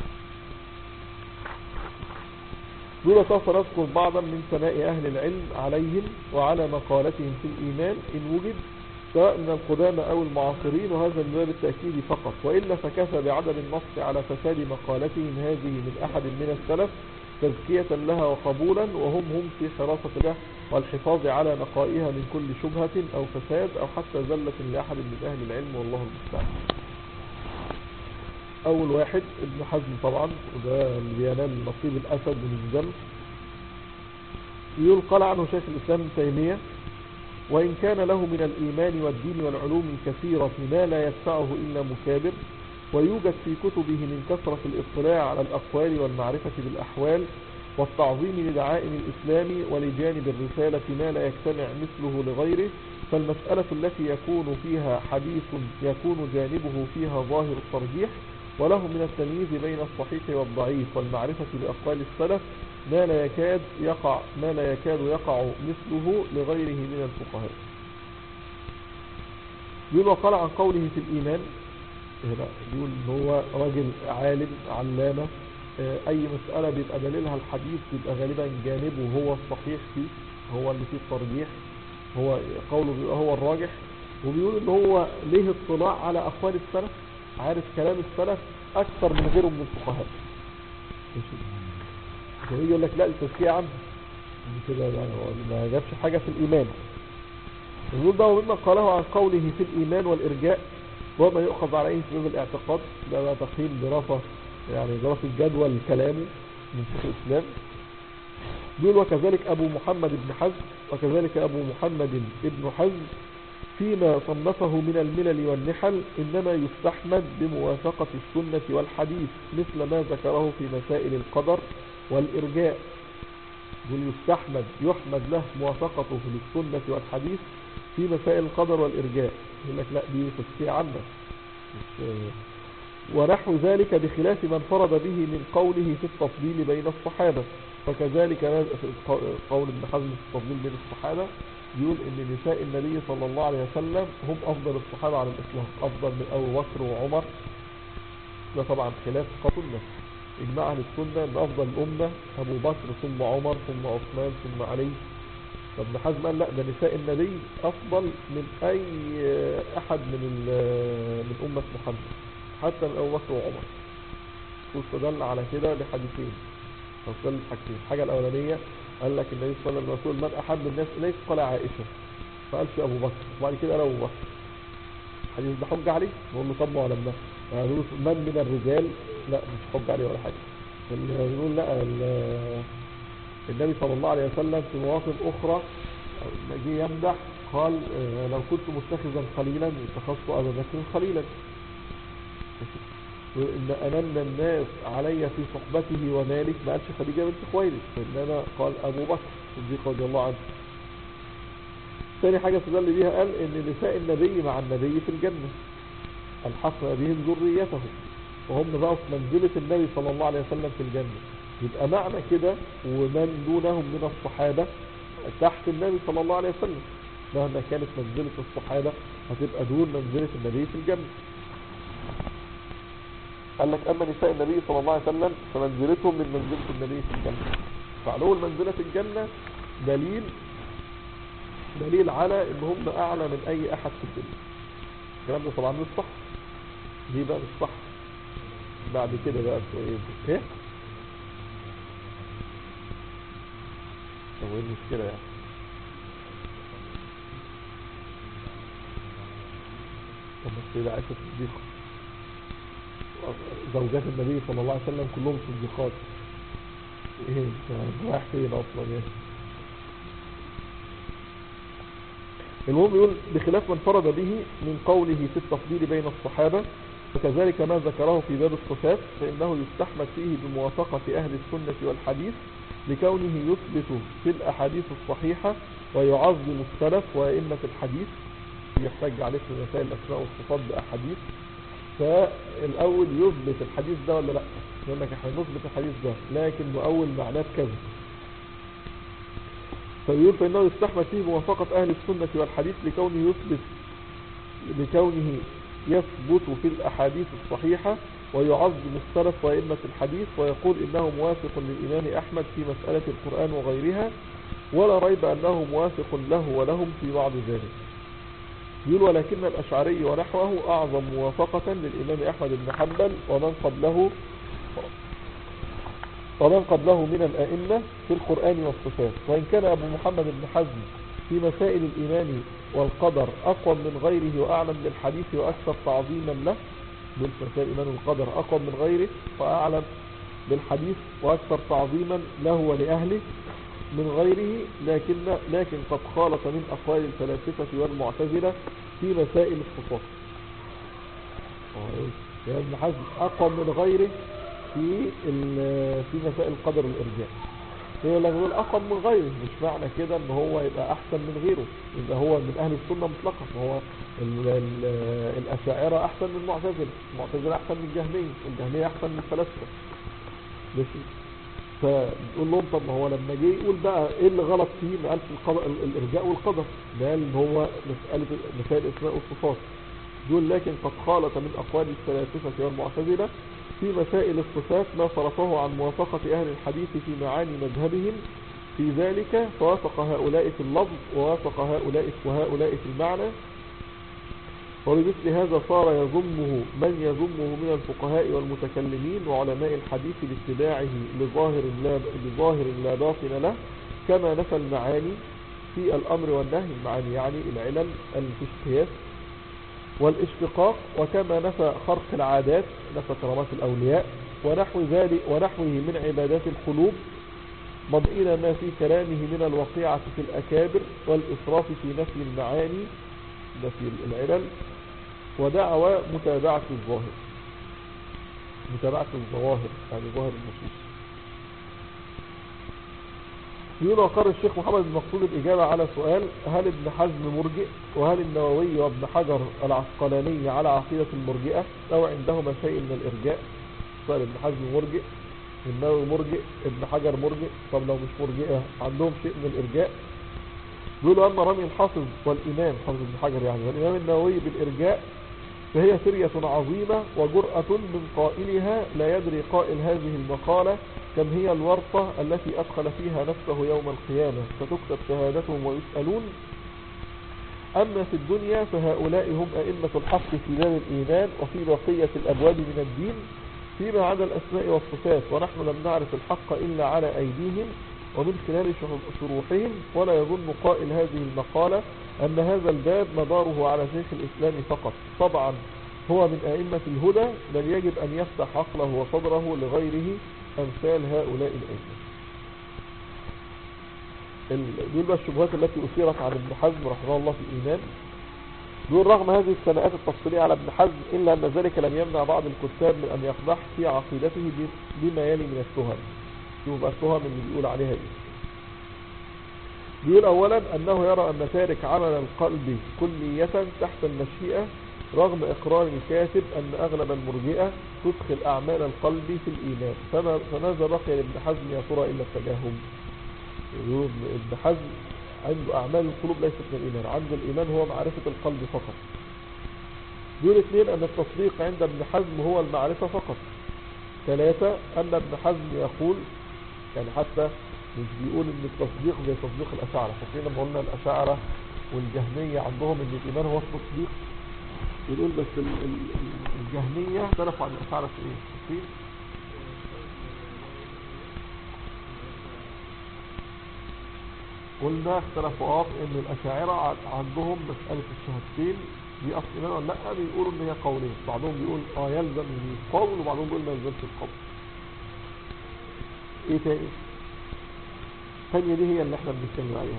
دول سوف نذكر بعضا من ثناء أهل العلم عليهم وعلى مقالتهم في الإيمان إن وجد سواء من القدامى أو المعاصرين وهذا من باب التأكيد فقط وإلا فكفى بعدم النص على فساد مقالتهم هذه من أحد من السلف تزكية لها وقبولا وهم هم في حراسة له والحفاظ على نقائها من كل شبهة أو فساد أو حتى زلة لأحد من أهل العلم والله المستعان أول واحد ابن حزم طبعا وده اللي بينال نصيب الأسد من الجنة يقول قال عنه شيخ الإسلام ابن تيمية وإن كان له من الإيمان والدين والعلوم الكثيرة ما لا يدفعه إلا مكابر ويوجد في كتبه من كثرة الاطلاع على الأقوال والمعرفة بالأحوال والتعظيم لدعائم الإسلام ولجانب الرسالة ما لا يجتمع مثله لغيره فالمسألة التي يكون فيها حديث يكون جانبه فيها ظاهر الترجيح وله من التمييز بين الصحيح والضعيف والمعرفة بأقوال السلف ما لا يكاد يقع ما لا يكاد يقع مثله لغيره من الفقهاء يقول وقال عن قوله في الإيمان هنا يقول ان هو راجل عالم علامة آه، اي مسألة بيبقى دليلها الحديث بيبقى غالبا جانبه هو الصحيح فيه هو اللي فيه الترجيح هو قوله بيبقى هو الراجح وبيقول ان هو ليه اطلاع على اقوال السلف عارف كلام السلف اكثر من غيره من الفقهاء ماشي. عشان يجي يقول لك لا التزكية عنه كده يعني هو ما جابش حاجة في الايمان يقول بقى ومما قاله عن قوله في الإيمان والإرجاء وما يؤخذ عليه في باب الاعتقاد ده بقى تقييم دراسة يعني دراسة جدول كلامه من شيخ الإسلام يقول وكذلك أبو محمد بن حزم وكذلك أبو محمد بن حزم فيما صنفه من الملل والنحل إنما يستحمد بموافقة السنة والحديث مثل ما ذكره في مسائل القدر والإرجاء يقول يستحمد يحمد له موافقته للسنة والحديث في مسائل القدر والإرجاء يقول لك لا دي تفسير عنه مش ونحو ذلك بخلاف من فرض به من قوله في التفضيل بين الصحابة فكذلك في قول ابن حزم في التفضيل بين الصحابة يقول ان نساء النبي صلى الله عليه وسلم هم افضل الصحابة على الاطلاق افضل من ابو بكر وعمر ده طبعا خلاف سنة اجماع اهل السنة ان افضل الامة ابو بكر ثم عمر ثم عثمان ثم علي فابن حزم قال لا ده نساء النبي افضل من اي احد من من امة محمد حتى من ابو بكر وعمر واستدل على كده بحديثين واستدل بحاجتين الحاجة الاولانية قال لك النبي صلى الله عليه وسلم من احب الناس اليك قال عائشة فقالش ابو بكر وبعد كده قال ابو بكر الحديث ده حج عليه نقول له طب ما لما من من الرجال لا مش حج عليه ولا حاجة يقول لا النبي صلى الله عليه وسلم في مواطن اخرى لما جه يمدح قال لو كنت متخذا خليلا اتخذت ابا بكر خليلا وإن أمن الناس علي في صحبته ومالك ما قالش خديجة بنت خويلد إنما قال أبو بكر الصديق رضي الله عنه ثاني حاجة استدل بيها قال إن نساء النبي مع النبي في الجنة الحقنا بهم ذريتهم وهم بقوا في منزلة النبي صلى الله عليه وسلم في الجنة يبقى معنى كده ومن دونهم من الصحابة تحت النبي صلى الله عليه وسلم مهما كانت منزلة الصحابة هتبقى دون منزلة النبي في الجنة قال لك أما نساء النبي صلى الله عليه وسلم فمنزلتهم من منزلة النبي في الجنة فعلو المنزلة في الجنة دليل دليل على ان هم اعلى من اي احد في الدنيا الكلام ده طبعا مش صح دي بقى مش صح بعد كده بقى ايه ايه طب ايه المشكلة يعني طب بس ده عايشة صديقة زوجات النبي صلى الله عليه وسلم كلهم صديقات ايه انت رايح فين اصلا يعني المهم يقول بخلاف من فرض به من قوله في التفضيل بين الصحابة وكذلك ما ذكره في باب الصفات فإنه يستحمد فيه بموافقة أهل السنة والحديث لكونه يثبت في الأحاديث الصحيحة ويعظم السلف وأئمة الحديث يحتاج عليه في مسائل الأسماء والصفات بأحاديث فالأول يثبت الحديث ده ولا لا يقول لك احنا نثبت الحديث ده لكن مؤول معناه كذا فيقول فإنه يستحمل فيه موافقة أهل السنة والحديث لكونه يثبت لكونه يثبت في الأحاديث الصحيحة ويعظم السلف وأئمة الحديث ويقول إنه موافق للإمام أحمد في مسألة القرآن وغيرها ولا ريب أنه موافق له ولهم في بعض ذلك يقول ولكن الأشعري ونحوه أعظم موافقة للإمام أحمد بن حنبل ومن قبله ومن قبله من الأئمة في القرآن والصفات وإن كان أبو محمد بن حزم في مسائل الإيمان والقدر أقوى من غيره وأعلم بالحديث وأكثر تعظيما له من مسائل الإيمان والقدر أقوى من غيره وأعلم بالحديث وأكثر تعظيما له ولأهله من غيره لكن لكن قد خالط من أقوال الفلاسفة والمعتزلة في مسائل الصفات يعني ابن حزم أقوى من غيره في في مسائل القدر والإرجاء هي لما نقول أقوى من غيره مش معنى كده ان هو يبقى أحسن من غيره يبقى هو من أهل السنة مطلقا هو ال ال الأشاعرة أحسن من المعتزلة المعتزلة أحسن من الجهمية والجهمية أحسن من الفلاسفة بس فنقول لهم طب ما هو لما جه يقول بقى ايه اللي غلط فيه ما قالش القدر الارجاء والقدر ده ان هو مسألة مسائل الاسماء والصفات دول لكن قد خالط من اقوال الفلاسفة والمعتزلة في مسائل الصفات ما صرفه عن موافقة اهل الحديث في معاني مذهبهم في ذلك فوافق هؤلاء في اللفظ ووافق هؤلاء وهؤلاء في المعنى وبمثل هذا صار يضمه من يضمه من الفقهاء والمتكلمين وعلماء الحديث لاتباعه لظاهر لا, لظاهر لا باطن له كما نفى المعاني في الأمر والنهي المعاني يعني العلل التي قياس والاشتقاق وكما نفى خرق العادات نفى كرامات الأولياء ونحو ذلك ونحوه من عبادات القلوب مضئنا ما في كلامه من الوقيعة في الأكابر والإسراف في نفي المعاني نفي العلل ودعوى متابعة الظاهر متابعة الظواهر يعني ظاهر النصوص يقول وقر الشيخ محمد بن مقصود الإجابة على سؤال هل ابن حزم مرجئ وهل النووي وابن حجر العسقلاني على عقيدة المرجئة أو عندهما شيء من الإرجاء سؤال ابن حزم مرجئ النووي مرجئ ابن حجر مرجئ طب لو مش مرجئة عندهم شيء من الإرجاء يقولوا أما رمي الحافظ والإمام حافظ ابن حجر يعني والإمام النووي بالإرجاء فهي سرية عظيمة وجرأة من قائلها لا يدري قائل هذه المقالة كم هي الورطة التي أدخل فيها نفسه يوم القيامة فتكتب شهادتهم ويسألون أما في الدنيا فهؤلاء هم أئمة الحق في باب الإيمان وفي بقية الأبواب من الدين فيما عدا الأسماء والصفات ونحن لم نعرف الحق إلا على أيديهم ومن خلال شروحهم ولا يظن قائل هذه المقالة أن هذا الباب مداره على شيخ الإسلام فقط طبعا هو من أئمة الهدى بل يجب أن يفتح عقله وصدره لغيره أمثال هؤلاء الأئمة دول بقى الشبهات التي أثيرت عن ابن حزم رحمه الله في الإيمان دول رغم هذه السنوات التفصيلية على ابن حزم إلا أن ذلك لم يمنع بعض الكتاب من أن يقضح في عقيدته بما يلي من التهم شوف بقى التهم اللي بيقول عليها إيه بيقول أولا أنه يرى أن تارك عمل القلب كلية تحت المشيئة رغم إقرار الكاتب أن أغلب المرجئة تدخل أعمال القلب في الإيمان فما فماذا بقي لابن حزم يا ترى إلا التجاهم يقول ابن حزم عنده أعمال القلوب ليست من الإيمان عنده الإيمان هو معرفة القلب فقط دول اثنين أن التصديق عند ابن حزم هو المعرفة فقط ثلاثة أن ابن حزم يقول يعني حتى مش بيقول ان التصديق زي تصديق الأشاعرة فاكرين لما قلنا الأشاعرة والجهمية عندهم ان الإيمان هو التصديق بنقول بس ال- ال- الجهمية اختلفوا عن الأشاعرة في ايه فاكرين قلنا اختلفوا اه في ان الأشاعرة ع- عندهم مسألة الشهادتين دي أصل إيمان ولا لأ بيقولوا ان هي قولين بعضهم بيقول اه يلزم القول وبعضهم بيقول ما يلزمش القول ايه تاني الثانية دي هي اللي احنا بنتكلم عليها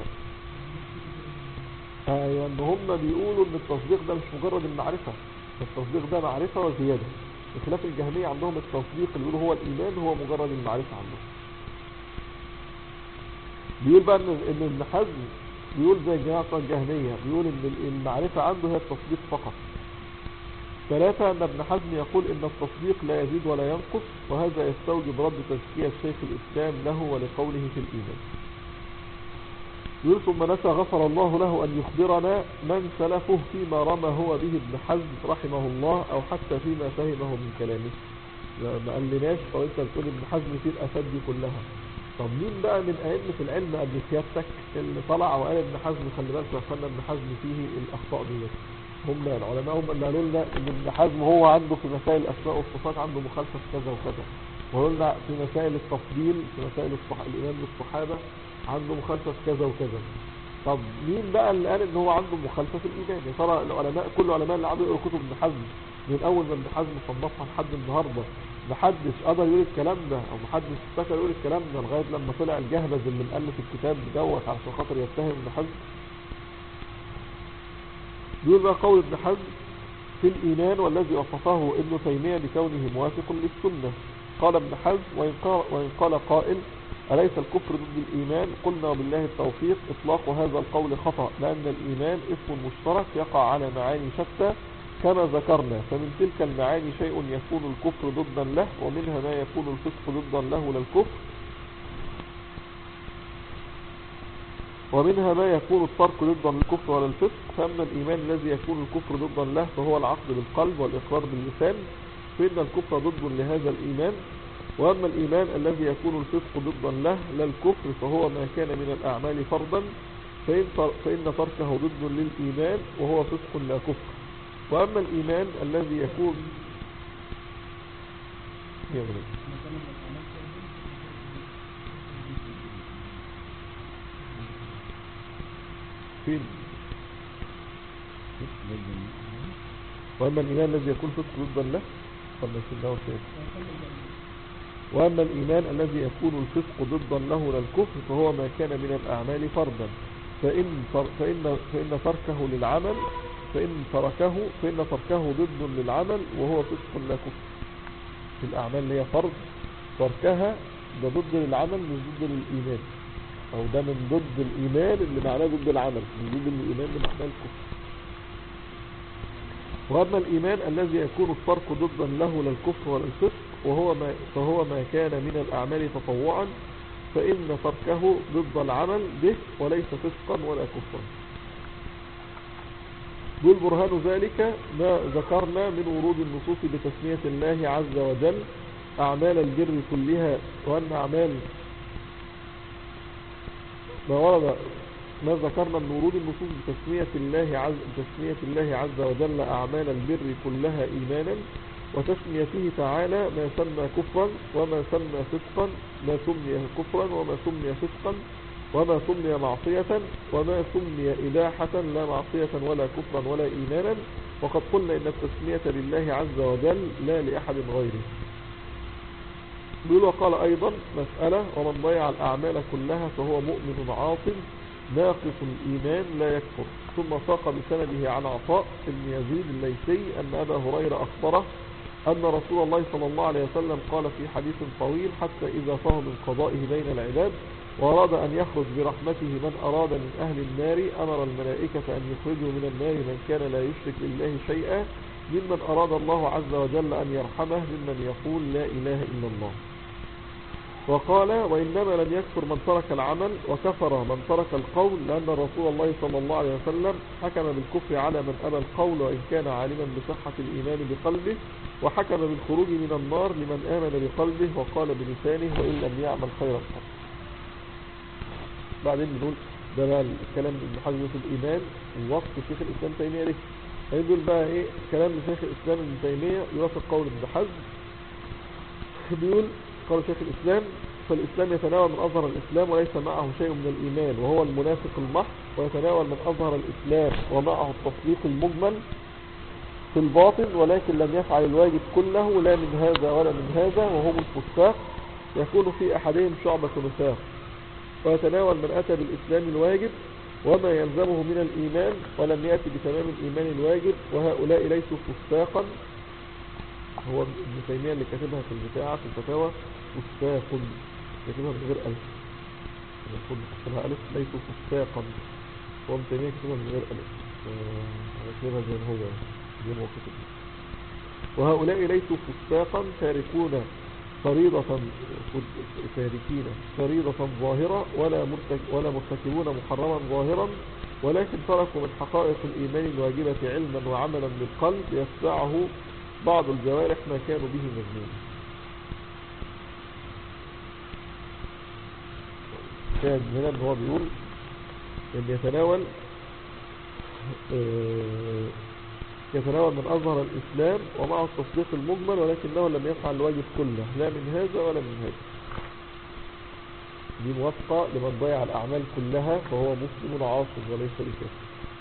ايوه ان هم بيقولوا ان التصديق ده مش مجرد المعرفة التصديق ده معرفة وزيادة بخلاف الجهمية عندهم التصديق اللي بيقولوا هو الايمان هو مجرد المعرفة عندهم بيقول بقى ان ان ابن حزم بيقول زي الجماعة بتوع الجهمية بيقول ان المعرفة عنده هي التصديق فقط ثلاثة أن ابن حزم يقول إن التصديق لا يزيد ولا ينقص وهذا يستوجب رد تزكية شيخ الإسلام له ولقوله في الإيمان يقول ثم نسى غفر الله له أن يخبرنا من سلفه فيما رمى هو به ابن حزم رحمه الله أو حتى فيما فهمه من كلامه لا- ما قالناش طب انت بتقول ابن حزم فيه الآفات دي كلها طب مين بقى من أئمة العلم قبل سيادتك اللي طلع وقال ابن حزم خلي بالك يا اخوانا ابن حزم فيه الأخطاء ديت هم العلماء هم اللي قالوا لنا ان ابن حزم هو عنده في مسائل الاسماء والصفات عنده مخالفه في كذا وكذا وقالوا لنا في مسائل التفضيل في مسائل الصح... الايمان بالصحابه عنده مخالفه في كذا وكذا طب مين بقى اللي قال ان هو عنده مخالفه في الايمان يا ترى العلماء كل العلماء اللي قعدوا يقروا كتب ابن حزم من اول ما ابن حزم صنفها لحد النهارده محدش قدر يقول الكلام ده او محدش افتكر يقول الكلام ده لغايه لما طلع الجهبذ اللي مؤلف الكتاب دوت عشان خاطر يتهم ابن حزم بيقول بقى قول ابن حزم في الإيمان والذي وصفه ابن تيمية بكونه موافق للسنة قال ابن حزم وإن قال, وإن قال قائل أليس الكفر ضد الإيمان قلنا وبالله التوفيق إطلاق هذا القول خطأ لأن الإيمان اسم مشترك يقع على معاني شتى كما ذكرنا فمن تلك المعاني شيء يكون الكفر ضدا له ومنها ما يكون الفسق ضدا له لا الكفر ومنها ما يكون الترك ضدا للكفر ولا الفسق فأما الإيمان الذي يكون الكفر ضدا له فهو العقد بالقلب والإقرار باللسان فإن الكفر ضد لهذا الإيمان وأما الإيمان الذي يكون الفسق ضدا له لا الكفر فهو ما كان من الأعمال فرضا فإن, فإن تركه ضد للإيمان وهو فسق لا كفر وأما الإيمان الذي يكون يغرب. فين ضد وأما الإيمان الذي يكون فسق ضدا له قد نسيناه فين وأما الإيمان الذي يكون الفسق ضدا له للكفر فهو ما كان من الأعمال فردا فإن, تر- فإن, فإن تركه للعمل فإن تركه فإن تركه ضد للعمل وهو فسق لا كفر في الأعمال اللي هي فرض تركها ده ضد للعمل مش ضد للإيمان أو ده من ضد الإيمان اللي معناه ضد العمل من ضد الإيمان اللي معناه الكفر وأما الإيمان الذي يكون الترك ضدا له للكفر وللفسق وهو ما فهو ما كان من الأعمال تطوعا فإن تركه ضد العمل به وليس فسقا ولا كفرا دول برهان ذلك ما ذكرنا من ورود النصوص بتسمية الله عز وجل أعمال البر كلها وأن أعمال ما ورد ما ذكرنا من ورود النصوص بتسمية الله عز بتسمية الله عز وجل أعمال البر كلها إيمانا وتسميته تعالى ما سمى كفرا وما سمى فسقا ما سمي كفرا وما سمي فسقا وما سمي معصية وما سمي إباحة لا معصية ولا كفرا ولا إيمانا وقد قلنا إن التسمية لله عز وجل لا لأحد غيره بيقول وقال أيضا مسألة ومن ضيع الأعمال كلها فهو مؤمن عاصم ناقص الإيمان لا يكفر ثم ساق بسنده عن عطاء بن يزيد الليثي أن أبا هريرة أخبره أن رسول الله صلى الله عليه وسلم قال في حديث طويل حتى إذا فهم من قضائه بين العباد وأراد أن يخرج برحمته من أراد من أهل النار أمر الملائكة أن يخرجوا من النار من كان لا يشرك بالله شيئا ممن أراد الله عز وجل أن يرحمه ممن يقول لا إله إلا الله وقال وإنما لم يكفر من ترك العمل وكفر من ترك القول لأن رسول الله صلى الله عليه وسلم حكم بالكفر على من أبى القول وإن كان عالما بصحة الإيمان بقلبه وحكم بالخروج من النار لمن آمن بقلبه وقال بلسانه وإن لم يعمل خيرا قط بعدين بنقول ده بقى الكلام ابن حجر في الإيمان ووصف شيخ الإسلام تيمية ليه بعدين دول بقى إيه كلام شيخ الإسلام ابن تيمية يوافق قول ابن حزم بيقول قال شيخ الإسلام فالإسلام يتناول من أظهر الإسلام وليس معه شيء من الإيمان وهو المنافق المحض ويتناول من أظهر الإسلام ومعه التصديق المجمل في الباطن ولكن لم يفعل الواجب كله لا من هذا ولا من هذا وهم الفساق يكون في أحدهم شعبة نفاق ويتناول من أتى بالإسلام الواجب وما يلزمه من الإيمان ولم يأتي بتمام الإيمان الواجب وهؤلاء ليسوا فساقا هو ابن تيمية اللي كاتبها في البتاعة في الفتاوى فساق كاتبها من غير ألف المفروض نحطلها ألف ليسوا فساقا هو ابن تيمية كاتبها من غير ألف كاتبها زي ما هو زي ما هو كاتب وهؤلاء ليسوا فساقا تاركون فريضة تاركين فريضة ظاهرة ولا مرتك ولا مرتكبون محرما ظاهرا ولكن تركوا من حقائق الإيمان الواجبة علما وعملا بالقلب يتبعه بعض الجوارح ما كانوا به مجنون كان هنا ان هو بيقول ان يتناول آه، يتناول من أظهر الإسلام ومع التصديق المجمل ولكنه لم يفعل الواجب كله لا من هذا ولا من هذا دي موافقة لمن ضيع الأعمال كلها فهو مسلم عاصم وليس بكافر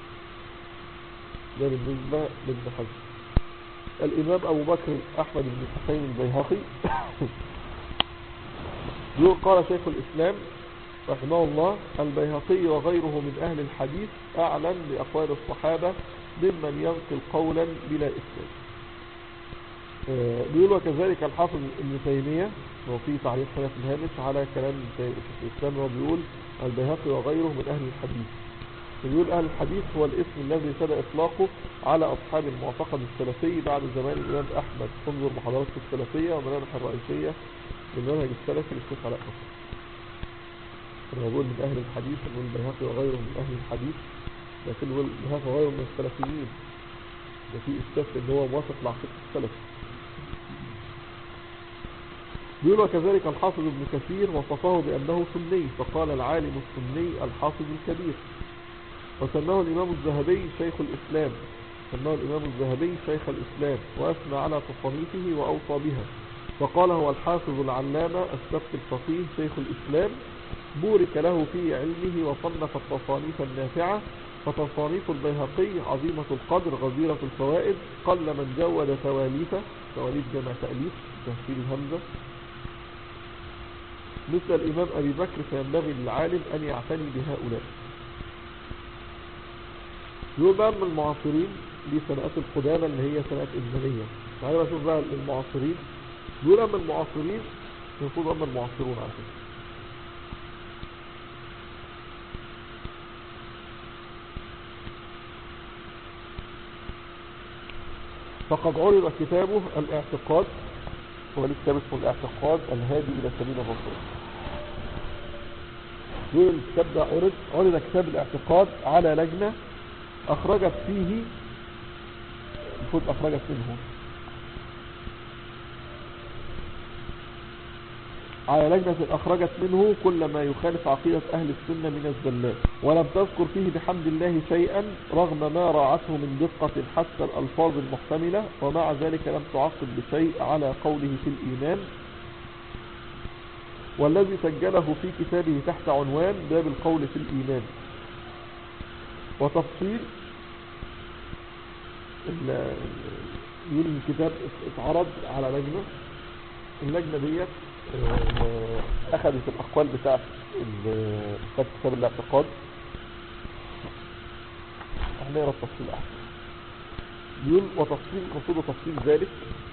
ده بالنسبة لابن حزم الإمام أبو بكر أحمد بن حسين البيهقي يقول قال شيخ الإسلام رحمه الله البيهقي وغيره من أهل الحديث أعلن بأقوال الصحابة ممن ينقل قولا بلا إسلام بيقول وكذلك الحافظ ابن تيمية وفي تعليق هنا في الهامش على كلام شيخ الإسلام وبيقول البيهقي وغيره من أهل الحديث بيقول أهل الحديث هو الاسم الذي ابتدأ إطلاقه على أصحاب المعتقد السلفي بعد زمان الإمام أحمد انظر محاضرات السلفية ومنامح الرئيسية للمنهج السلفي للشيخ علاء نصر أنا بقول من أهل الحديث من البيهقي وغيره من أهل الحديث لكن هو البيهقي وغيره من السلفيين ده في إثبات إن هو موافق لعقيدة السلف بيقول وكذلك الحافظ ابن كثير وصفه بأنه سني فقال العالم السني الحافظ الكبير وسماه الإمام الذهبي شيخ الإسلام سماه الإمام الذهبي شيخ الإسلام وأثنى على تصنيفه وأوصى بها وقال هو الحافظ العلامة السبت الفقيه شيخ الإسلام بورك له في علمه وصنف التصانيف النافعة فتصانيف البيهقي عظيمة القدر غزيرة الفوائد قل من جود تواليفه تواليف جمع تأليف تهفيل الهمزة مثل الإمام أبي بكر فينبغي للعالم أن يعتني بهؤلاء يقول بقى من المعاصرين دي سنوات القدامى اللي هي سنوات إجمالية تعالى بقى شوف بقى المعاصرين يقول أما المعاصرين المفروض أما المعاصرون على فكرة فقد عرض كتابه الاعتقاد هو ليه كتاب اسمه الاعتقاد الهادي الى سبيل الرسول يقول الكتاب ده عرض عرض كتاب الاعتقاد على لجنة اخرجت فيه المفروض اخرجت منه على لجنة أخرجت منه كل ما يخالف عقيدة أهل السنة من الزلات ولم تذكر فيه بحمد الله شيئا رغم ما راعته من دقة حتى الألفاظ المحتملة ومع ذلك لم تعقب بشيء على قوله في الإيمان والذي سجله في كتابه تحت عنوان باب القول في الإيمان وتفصيل يقول الكتاب اتعرض على لجنة اللجنة ديت اخذت الاقوال بتاعت كتاب كتاب الاعتقاد احنا نقرا التفصيل احسن يقول وتفصيل قصود تفصيل ذلك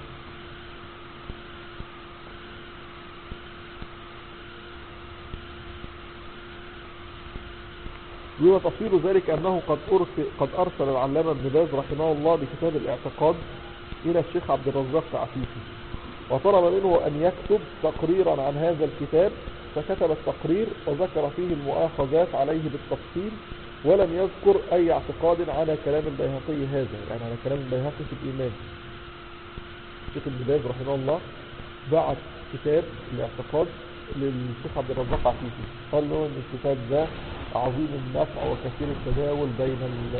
يقول وتفصيل ذلك انه قد ارسل, قد ارسل العلامة ابن باز رحمه الله بكتاب الاعتقاد الى الشيخ عبد الرزاق عفيفي وطلب منه أن يكتب تقريرا عن هذا الكتاب فكتب التقرير وذكر فيه المؤاخذات عليه بالتفصيل ولم يذكر أي اعتقاد على كلام البيهقي هذا يعني على كلام البيهقي في الإيمان الشيخ ابن باز رحمه الله بعت كتاب الاعتقاد للشيخ عبد الرزاق عفيفي قال له ان الكتاب ده عظيم النفع وكثير التداول بين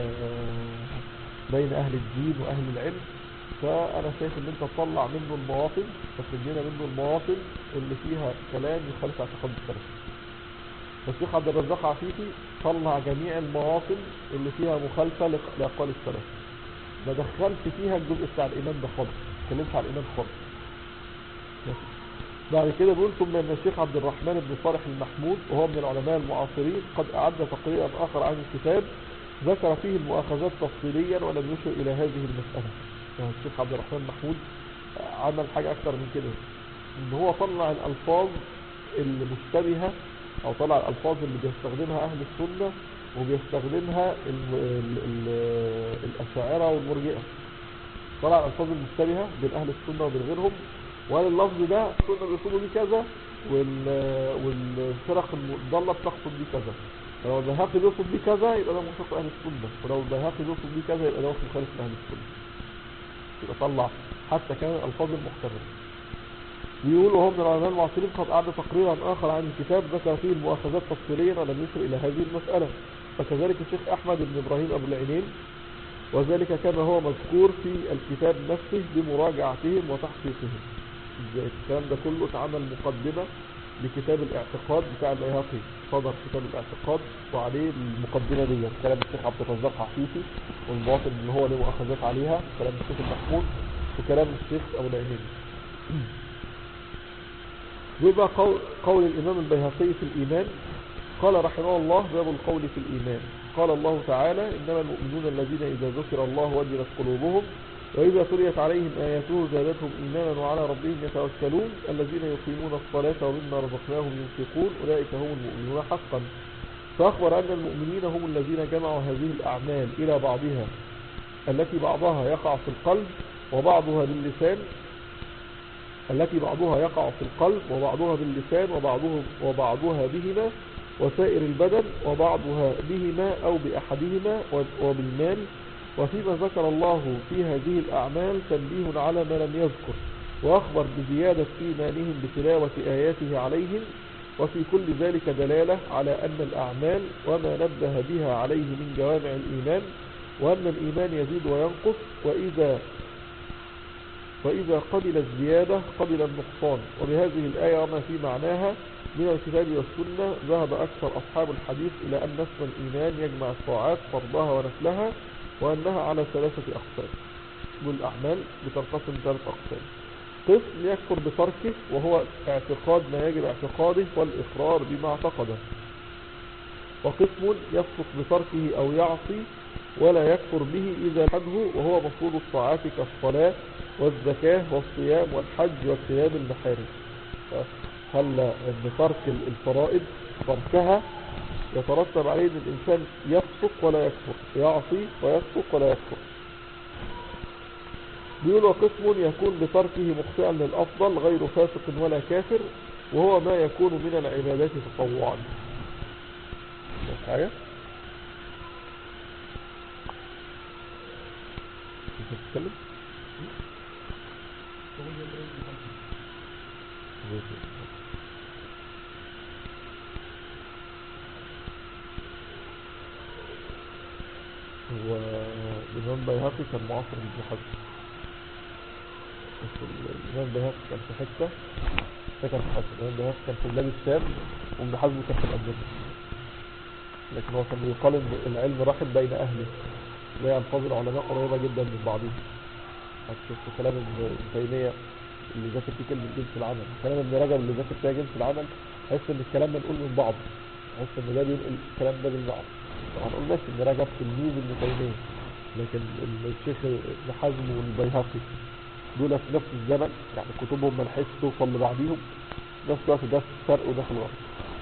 بين أهل الدين وأهل العلم فانا شايف ان انت تطلع منه المواطن تخرج لنا منه المواطن اللي فيها كلام يخالف اعتقاد السلف فالشيخ عبد الرزاق عفيفي طلع جميع المواطن اللي فيها مخالفة لاقوال السلف ما دخلت فيها الجزء بتاع الايمان ده خالص ما اتكلمش على الايمان خالص بعد كده بيقول ثم ان الشيخ عبد الرحمن بن صالح المحمود وهو من العلماء المعاصرين قد اعد تقريرا اخر عن الكتاب ذكر فيه المؤاخذات تفصيليا ولم يشر الى هذه المسألة الشيخ عبد الرحمن محمود عمل حاجة اكتر من كده ان هو طلع الالفاظ اللي مشتبهة او طلع الالفاظ اللي بيستخدمها اهل السنة وبيستخدمها ال ال ال الاشاعرة والمرجئة طلع الالفاظ المشتبهة بين اهل السنة وبين غيرهم وقال اللفظ ده السنة بيقولوا بيه كذا والفرق الضالة بتقصد بيه كذا لو البيهقي بيقصد بيه كذا يبقى ده موافق اهل السنة ولو البيهقي بيقصد بيه كذا يبقى ده مخالف اهل السنة يبقى طلع حتى كان الألفاظ المحتملة يقول وهو من العلماء المعاصرين قد أعد تقريرا آخر عن الكتاب ذكر فيه المؤاخذات تفصيليا ولم يشر إلى هذه المسألة فكذلك الشيخ أحمد بن إبراهيم أبو العينين وذلك كما هو مذكور في الكتاب نفسه بمراجعتهم وتحقيقهم الكلام ده كله اتعمل مقدمة لكتاب الاعتقاد بتاع البيهقي صدر كتاب الاعتقاد وعليه المقدمة دي كلام الشيخ عبد الرزاق عفيفي والمواطن اللي هو له مؤاخذات عليها كلام الشيخ المحمود وكلام الشيخ ابو العينين ويبقى قول, قول الامام البيهقي في الايمان قال رحمه الله باب القول في الايمان قال الله تعالى انما المؤمنون الذين اذا ذكر الله وجلت قلوبهم وإذا تليت عليهم آياته زادتهم إيمانا وعلى ربهم يتوكلون الذين يقيمون الصلاة ومما رزقناهم ينفقون أولئك هم المؤمنون حقا فأخبر أن المؤمنين هم الذين جمعوا هذه الأعمال إلى بعضها التي بعضها يقع في القلب وبعضها باللسان التي بعضها يقع في القلب وبعضها باللسان وبعضها, وبعضها بهما وسائر البدن وبعضها بهما أو بأحدهما وبالمال وفيما ذكر الله في هذه الأعمال تنبيه على ما لم يذكر وأخبر بزيادة إيمانهم بتلاوة آياته عليهم وفي كل ذلك دلالة على أن الأعمال وما نبه بها عليه من جوامع الإيمان وأن الإيمان يزيد وينقص وإذا وإذا قبل الزيادة قبل النقصان وبهذه الآية وما في معناها من الكتاب والسنة ذهب أكثر أصحاب الحديث إلى أن اسم الإيمان يجمع الطاعات فرضها ونفلها وأنها على ثلاثة أقسام والأعمال بتنقسم ثلاث أقسام قسم يكفر بتركه وهو اعتقاد ما يجب اعتقاده والإقرار بما اعتقده وقسم يفسق بتركه أو يعصي ولا يكفر به إذا حده وهو مفروض الطاعات كالصلاة والزكاة والصيام والحج واجتناب المحارم هل ان ترك الفرائض تركها يترتب عليه ان الانسان يفسق ولا يكفر يعصي ويفسق ولا يكفر بيقول وقسم يكون بتركه مخطئا للافضل غير فاسق ولا كافر وهو ما يكون من العبادات تطوعا حاجة انت بتتكلم هو الإمام بيهقي كان معاصر ابن حزم بس الإمام بيهقي كان في حتة ده كان في حتة الإمام بيهقي كان في بلاد الشام وابن حزم كان في الأندلس لكن هو كان بيقال إن العلم راحل بين أهله وهي ألفاظ العلماء قريبة جدا من بعضهم هتشوف في كلام ابن تيمية اللي ذاكر فيه كلمة جنس العمل كلام ابن رجب اللي ذاكر فيها جنس العمل تحس ان الكلام منقول من بعض تحس ان ده بينقل الكلام ده من بعض طبعا نقول ماشي ابن رجب تلميذ ابن تيمية لكن الشيخ ابن حزم والبيهقي دول في نفس الزمن يعني كتبهم ما لحقتش توصل لبعضيهم في نفس الوقت ده فرق وده في الوقت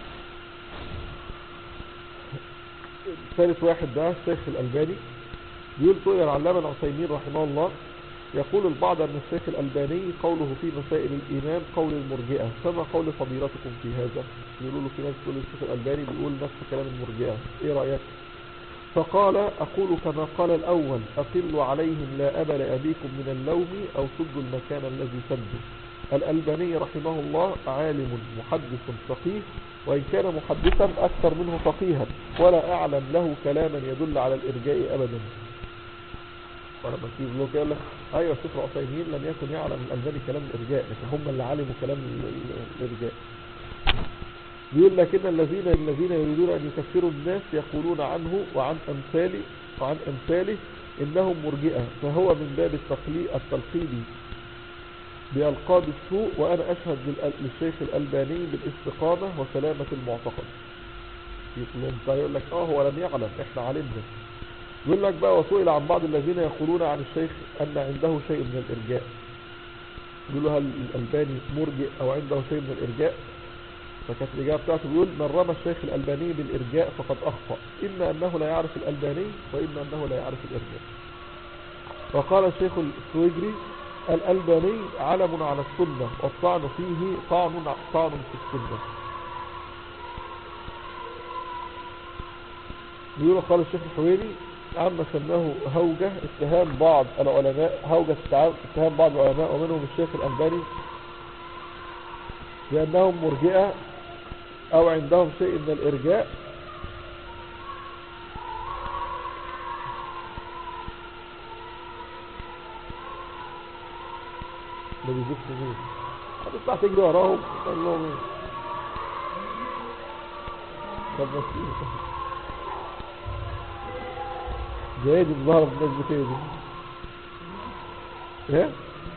ثالث واحد ده الشيخ الألباني بيقول سئل العلامة العثيمين رحمه الله يقول البعض أن الشيخ الألباني قوله في مسائل الإيمان قول المرجئة فما قول فضيلتكم في هذا يقولوا له في ناس تقول الشيخ الألباني بيقول نفس كلام المرجئة إيه رأيك فقال أقول كما قال الأول أقلوا عليهم لا أبا لأبيكم من اللوم أو سدوا المكان الذي سدوا الألباني رحمه الله عالم محدث فقيه وإن كان محدثا أكثر منه فقيها ولا أعلم له كلاما يدل على الإرجاء أبدا ولما تيجي له يقول لك ايوه الشيخ عثيمين لم يكن يعلم الالباني كلام الارجاء لكن هم اللي علموا كلام الارجاء بيقول لكن الذين الذين يريدون ان يكفروا الناس يقولون عنه وعن امثاله وعن امثاله انهم مرجئه فهو من باب التقليد التلقيبي بألقاب السوء وأنا أشهد للشيخ الألباني بالاستقامة وسلامة المعتقد يقول لك اه هو لم يعلم احنا علمنا يقول لك بقى وسئل عن بعض الذين يقولون عن الشيخ أن عنده شيء من الإرجاء يقول له هل الألباني مرجئ أو عنده شيء من الإرجاء فكانت الإجابة بتاعته بيقول من رمى الشيخ الألباني بالإرجاء فقد أخطأ إما أنه لا يعرف الألباني وإما أنه لا يعرف الإرجاء وقال الشيخ السويجري الألباني علم على السنة والطعن فيه طعن طعن في السنة بيقول قال الشيخ الحويري عما سماه هوجة اتهام بعض العلماء هوجة اتهام بعض العلماء ومنهم الشيخ الألباني بأنهم مرجئة أو عندهم شيء من الإرجاء ما بيجيبش مين هتطلع تجري وراهم تقول لهم ايه طب بس زي دي الظهر الناس بتاعي دي ايه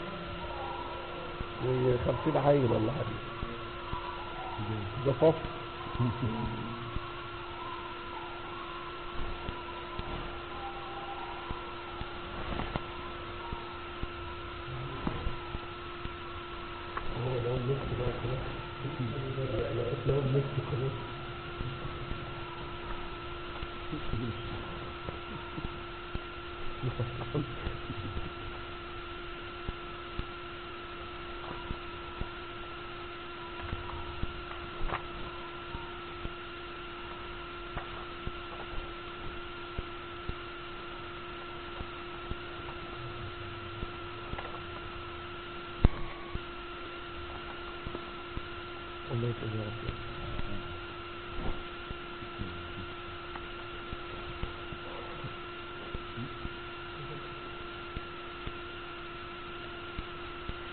زي خمسين عيل ولا حاجة ده فصل هو لو نفسه بقى خلاص لو نفسه خلاص الله يسلمك يا رب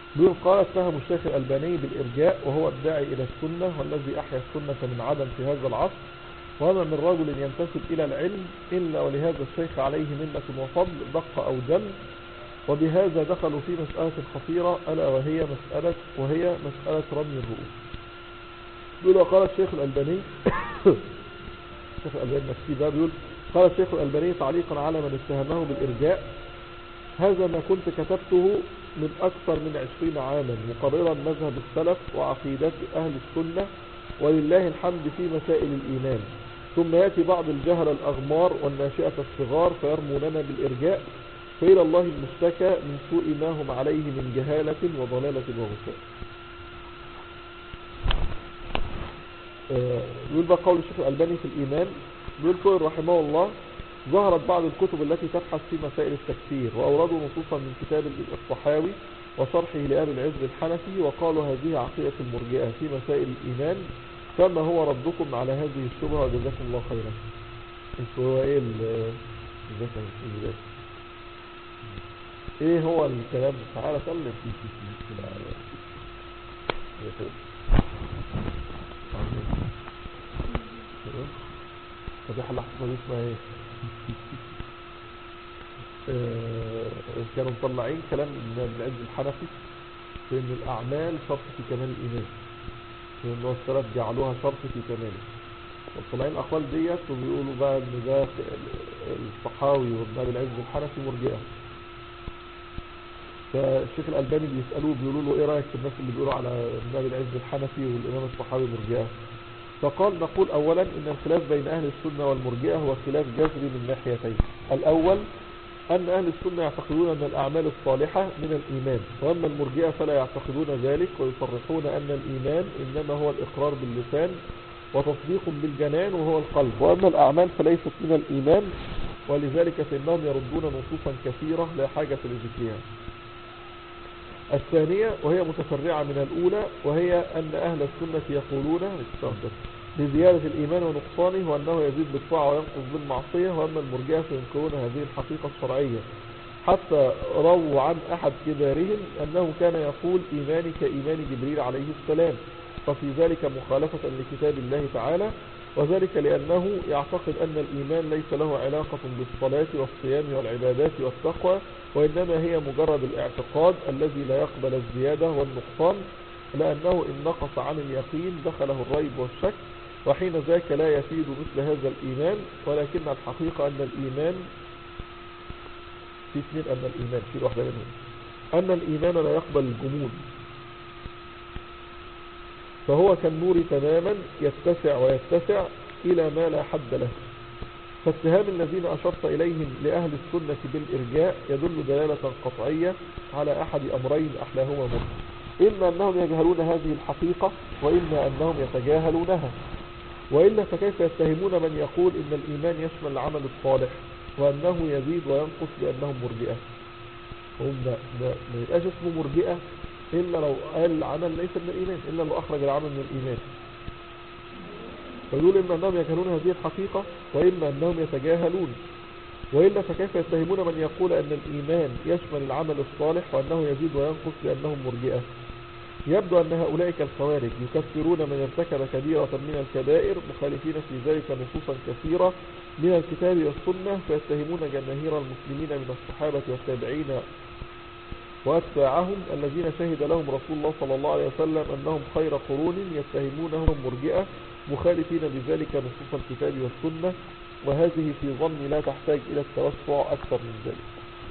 بيقول قال اتهم الشيخ الألباني بالإرجاء وهو الداعي إلى السنة والذي أحيا السنة من عدم في هذا العصر وما من رجل ينتسب إلى العلم إلا ولهذا الشيخ عليه منة وفضل دق أو جل وبهذا دخلوا في مسألة خطيرة ألا وهي مسألة وهي مسألة رمي الرؤوس بيقول وقال الشيخ الألباني الشيخ الألباني نفسي ده بيقول قال الشيخ الألباني تعليقا على من اتهمه بالإرجاء هذا ما كنت كتبته من أكثر من عشرين عاما مقررا مذهب السلف وعقيدة أهل السنة ولله الحمد في مسائل الإيمان ثم يأتي بعض الجهل الأغمار والناشئة الصغار فيرموننا بالإرجاء فإلى الله المشتكى من سوء ما هم عليه من جهالة وضلالة وغفاء آه، يقول بقى قول الشيخ الألباني في الإيمان يقول كل رحمه الله ظهرت بعض الكتب التي تبحث في مسائل التكفير وأوردوا نصوصا من كتاب الصحاوي وشرحه لأبي العز الحنفي وقالوا هذه عقيدة المرجئة في مسائل الإيمان فما هو ردكم على هذه الشبهة وجزاكم الله خيرا انتوا هو ايه ال جزاكم الله ايه هو الكلام تعالى سلم فضيحة اللحظة دي اسمها ايه آه، كانوا مطلعين كلام من ابن عز الحنفي في ان الاعمال شرط في كمال الايمان وان هو السلف جعلوها شرط في كماله والطلعين الاقوال ديت وبيقولوا بقى ان ده الصحاوي وابن ابي العز الحنفي مرجئه فالشيخ الالباني بيسالوه بيقولوا له ايه رايك في الناس اللي بيقولوا على ابن ابي العز الحنفي والامام الصحاوي مرجئه فقال نقول اولا ان الخلاف بين اهل السنه والمرجئه هو خلاف جذري من ناحيتين الاول أن أهل السنة يعتقدون أن الأعمال الصالحة من الإيمان وأما المرجئة فلا يعتقدون ذلك ويصرحون أن الإيمان إنما هو الإقرار باللسان وتصديق بالجنان وهو القلب وأما الأعمال فليست من الإيمان ولذلك فإنهم يردون نصوصا كثيرة لا حاجة لذكرها الثانية وهي متفرعة من الأولى وهي أن أهل السنة يقولون بزيادة الإيمان ونقصانه وأنه يزيد بالطاعة وينقص بالمعصية وأما المرجئة فينكرون هذه الحقيقة الشرعية حتى رووا عن أحد كبارهم أنه كان يقول إيماني كإيمان جبريل عليه السلام ففي ذلك مخالفة لكتاب الله تعالى وذلك لأنه يعتقد أن الإيمان ليس له علاقة بالصلاة والصيام والعبادات والتقوى وإنما هي مجرد الاعتقاد الذي لا يقبل الزيادة والنقصان لأنه إن نقص عن اليقين دخله الريب والشك وحين ذاك لا يفيد مثل هذا الإيمان ولكن الحقيقة أن الإيمان في اثنين أن الإيمان في واحدة منهم أن الإيمان لا يقبل الجمود فهو كالنور تماما يتسع ويتسع إلى ما لا حد له فاتهام الذين أشرت إليهم لأهل السنة بالإرجاء يدل دلالة قطعية على أحد أمرين أحلاهما مر إما أنهم يجهلون هذه الحقيقة وإما أنهم يتجاهلونها وإلا فكيف يتهمون من يقول إن الإيمان يشمل العمل الصالح وأنه يزيد وينقص لأنهم مرجئة هم ما يبقاش اسمه مرجئة إلا لو قال العمل ليس من الإيمان إلا لو أخرج العمل من الإيمان فيقول إما أنهم يجهلون هذه الحقيقة وإما أنهم يتجاهلون وإلا فكيف يتهمون من يقول أن الإيمان يشمل العمل الصالح وأنه يزيد وينقص لأنهم مرجئة يبدو أن هؤلاء كالخوارج يكفرون من ارتكب كبيرة من الكبائر مخالفين في ذلك نصوصا كثيرة من الكتاب والسنة فيتهمون جماهير المسلمين من الصحابة والتابعين وأتباعهم الذين شهد لهم رسول الله صلى الله عليه وسلم أنهم خير قرون يتهمونهم مرجئة مخالفين بذلك نصوص الكتاب والسنة وهذه في ظني لا تحتاج إلى التوسع أكثر من ذلك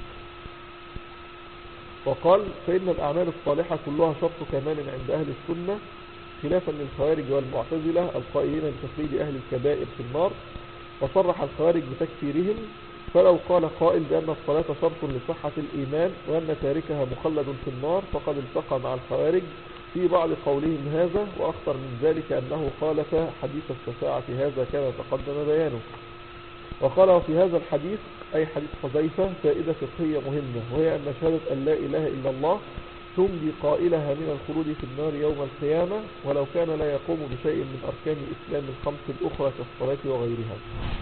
وقال فإن الأعمال الصالحة كلها شرط كمال عند أهل السنة خلافا للخوارج والمعتزلة القائلين بتخليد أهل الكبائر في النار وصرح الخوارج بتكفيرهم فلو قال قائل بأن الصلاة شرط لصحة الإيمان وأن تاركها مخلد في النار فقد التقى مع الخوارج في بعض قولهم هذا وأخطر من ذلك أنه خالف حديث الشفاعة هذا كما تقدم بيانه وقال في هذا الحديث أي حديث حذيفة فائدة فقهية مهمة وهي أن شهادة أن لا إله إلا الله تنبي قائلها من الخلود في النار يوم القيامة ولو كان لا يقوم بشيء من أركان الإسلام الخمس الأخرى كالصلاة وغيرها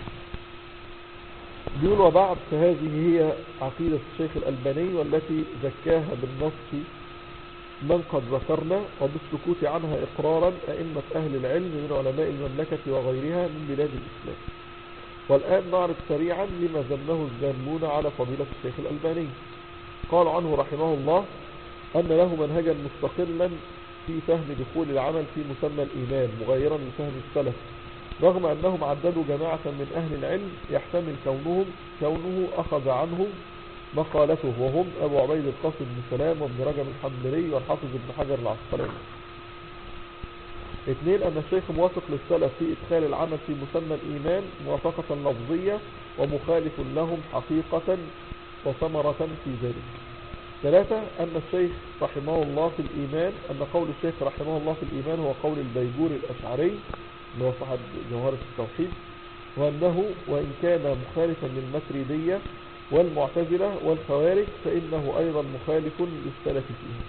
بيقول وبعد فهذه هي عقيدة الشيخ الألباني والتي زكاها بالنص من قد ذكرنا وبالسكوت عنها إقرارا أئمة أهل العلم من علماء المملكة وغيرها من بلاد الإسلام والآن نعرض سريعا لما ذمه الزامون على فضيلة الشيخ الألباني قال عنه رحمه الله أن له منهجا مستقلا في فهم دخول العمل في مسمى الإيمان مغيرا لفهم السلف رغم أنهم عددوا جماعة من أهل العلم يحتمل كونهم كونه أخذ عنهم مقالته وهم أبو عبيد القاسم بن سلام وابن رجب الحنبلي والحافظ ابن حجر العسقلاني اثنين أن الشيخ موافق للسلف في إدخال العمل في مسمى الإيمان موافقة لفظية ومخالف لهم حقيقة وثمرة في ذلك ثلاثة أن الشيخ رحمه الله في الإيمان أن قول الشيخ رحمه الله في الإيمان هو قول البيجور الأشعري اللي هو صاحب جوهرة التوحيد وأنه وإن كان مخالفا للمتريدية والمعتزلة والخوارج فإنه أيضا مخالف للسلف فيها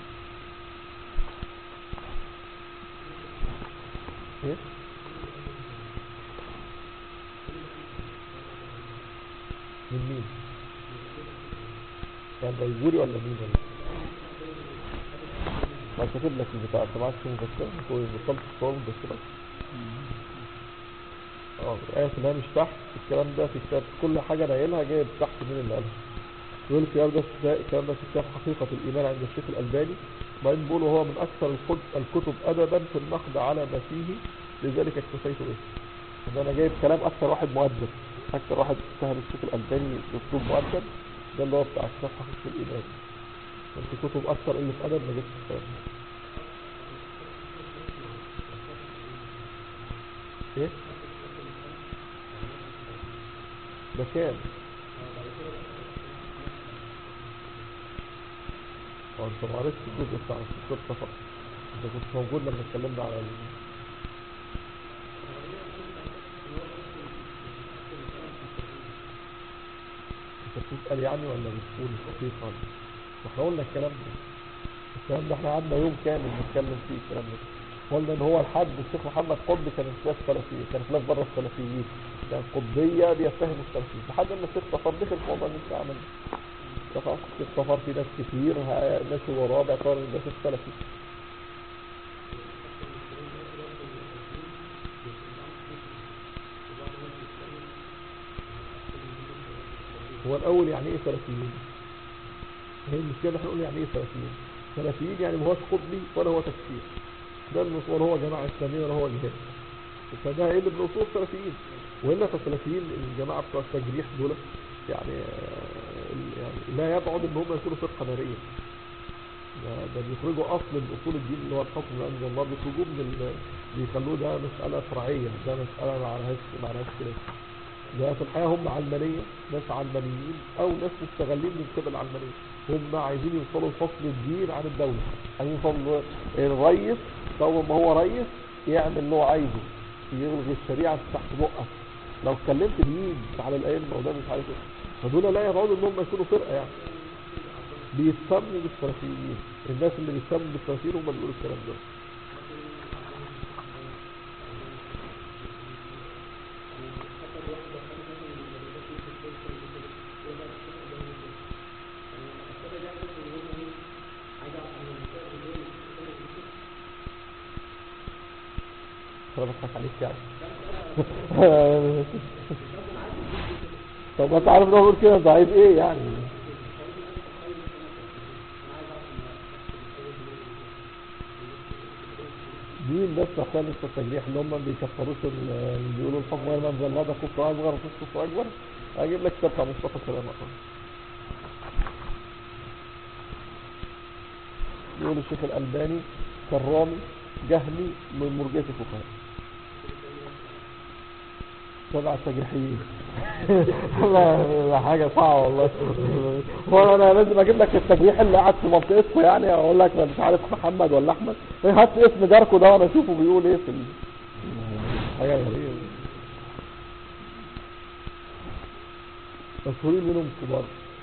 إيه؟ من مين كان بيجوري ولا مين ولا ما كاتب لك البتاع انت معاك في مذكره هو وصلت الصور مذكره اه الآية في الهامش تحت الكلام ده في كتاب كل حاجة نايلها جايب تحت مين اللي قالها يقول الكلام ده في الكلام ده في كتاب حقيقة الإيمان عند الشيخ الألباني بعدين بيقول وهو من أكثر الكت- الكتب أدبا في النقد على ما فيه لذلك اكتفيت به إن أنا جايب كلام أكثر واحد مؤدب أكثر واحد اتهم الشيخ الألباني بأسلوب مؤدب ده اللي هو بتاع كتاب حقيقة الإيمان في كتب أكثر اللي في أدب ما جبتش الكلام ده. إيه؟ ده كام هو انت ما قريتش الجزء بتاع الدكتور صفر انت كنت موجود لما اتكلمنا على ال... انت بتسأل يعني ولا بتقول الحقيقة احنا قلنا الكلام ده الكلام ده احنا قعدنا يوم كامل نتكلم فيه الكلام ده قلنا ان هو الحد الشيخ محمد قطب كان خلاف سلفي كان خلاف بره السلفيين كان قطبية بيتهم السلفيين لحد ما الشيخ صفر دخل في موضوع اللي انت عمله ده خلاص الشيخ صفر في ناس كتير ها- ماشي وراه باعتبار ان ده شيخ سلفي هو الاول يعني ايه سلفيين هي المشكله احنا نقول يعني ايه سلفيين سلفيين يعني ما هوش قطبي ولا هو تكفير ده النص- ولا هو جماعه اسلاميه ولا هو جهاد فده ايه اللي من اصول السلفيين والا فالسلفيين الجماعه بتوع التجريح دول يعني آه، يعني لا يبعد ان هم يكونوا فرقه ناريه ده, ده بيخرجوا اصل من اصول الدين اللي هو الحكم اللي انزل الله بيخرجوه من ال... بيخلوه ده مساله فرعيه ده مساله ما عليهاش ما عليهاش خلاف ده في الحقيقه هم علمانيه ناس علمانيين او ناس مستغلين من قبل العلمانيه هم عايزين يوصلوا لفصل الدين عن الدوله عايزين يوصلوا الرئيس طول ما هو رئيس يعمل اللي هو عايزه يلغي الشريعه تحت بقك لو اتكلمت بيد على الائمه وده مش عارف ايه فدول لا يبعدوا ان هم يكونوا فرقه يعني بيتسموا بالسلفيين الناس اللي بيتسموا بالسلفيين هم اللي بيقولوا الكلام ده انا بضحك عليك يعني طب ما انت عارف نقول كده ضعيف ايه يعني مين بس عشان لسه التجريح اللي هم ما بيكفروش ال- اللي بيقولوا الحكم غير منزل الله ده كفر اصغر ومفيش كفر اكبر اجيب لك كتاب بتاع مصطفى سلام اخر يقول الشيخ الالباني كرامي جهمي من مرجئه الفقهاء سبع تجريحيين لا لا حاجة صعبة والله هو انا لازم اجيب لك التجريح اللي قاعد في منطقتكم يعني اقول لك مش عارف محمد ولا احمد هات لي اسم جاركو ده وانا اشوفه بيقول ايه في ال... حاجة غريبة مشهورين منهم كبار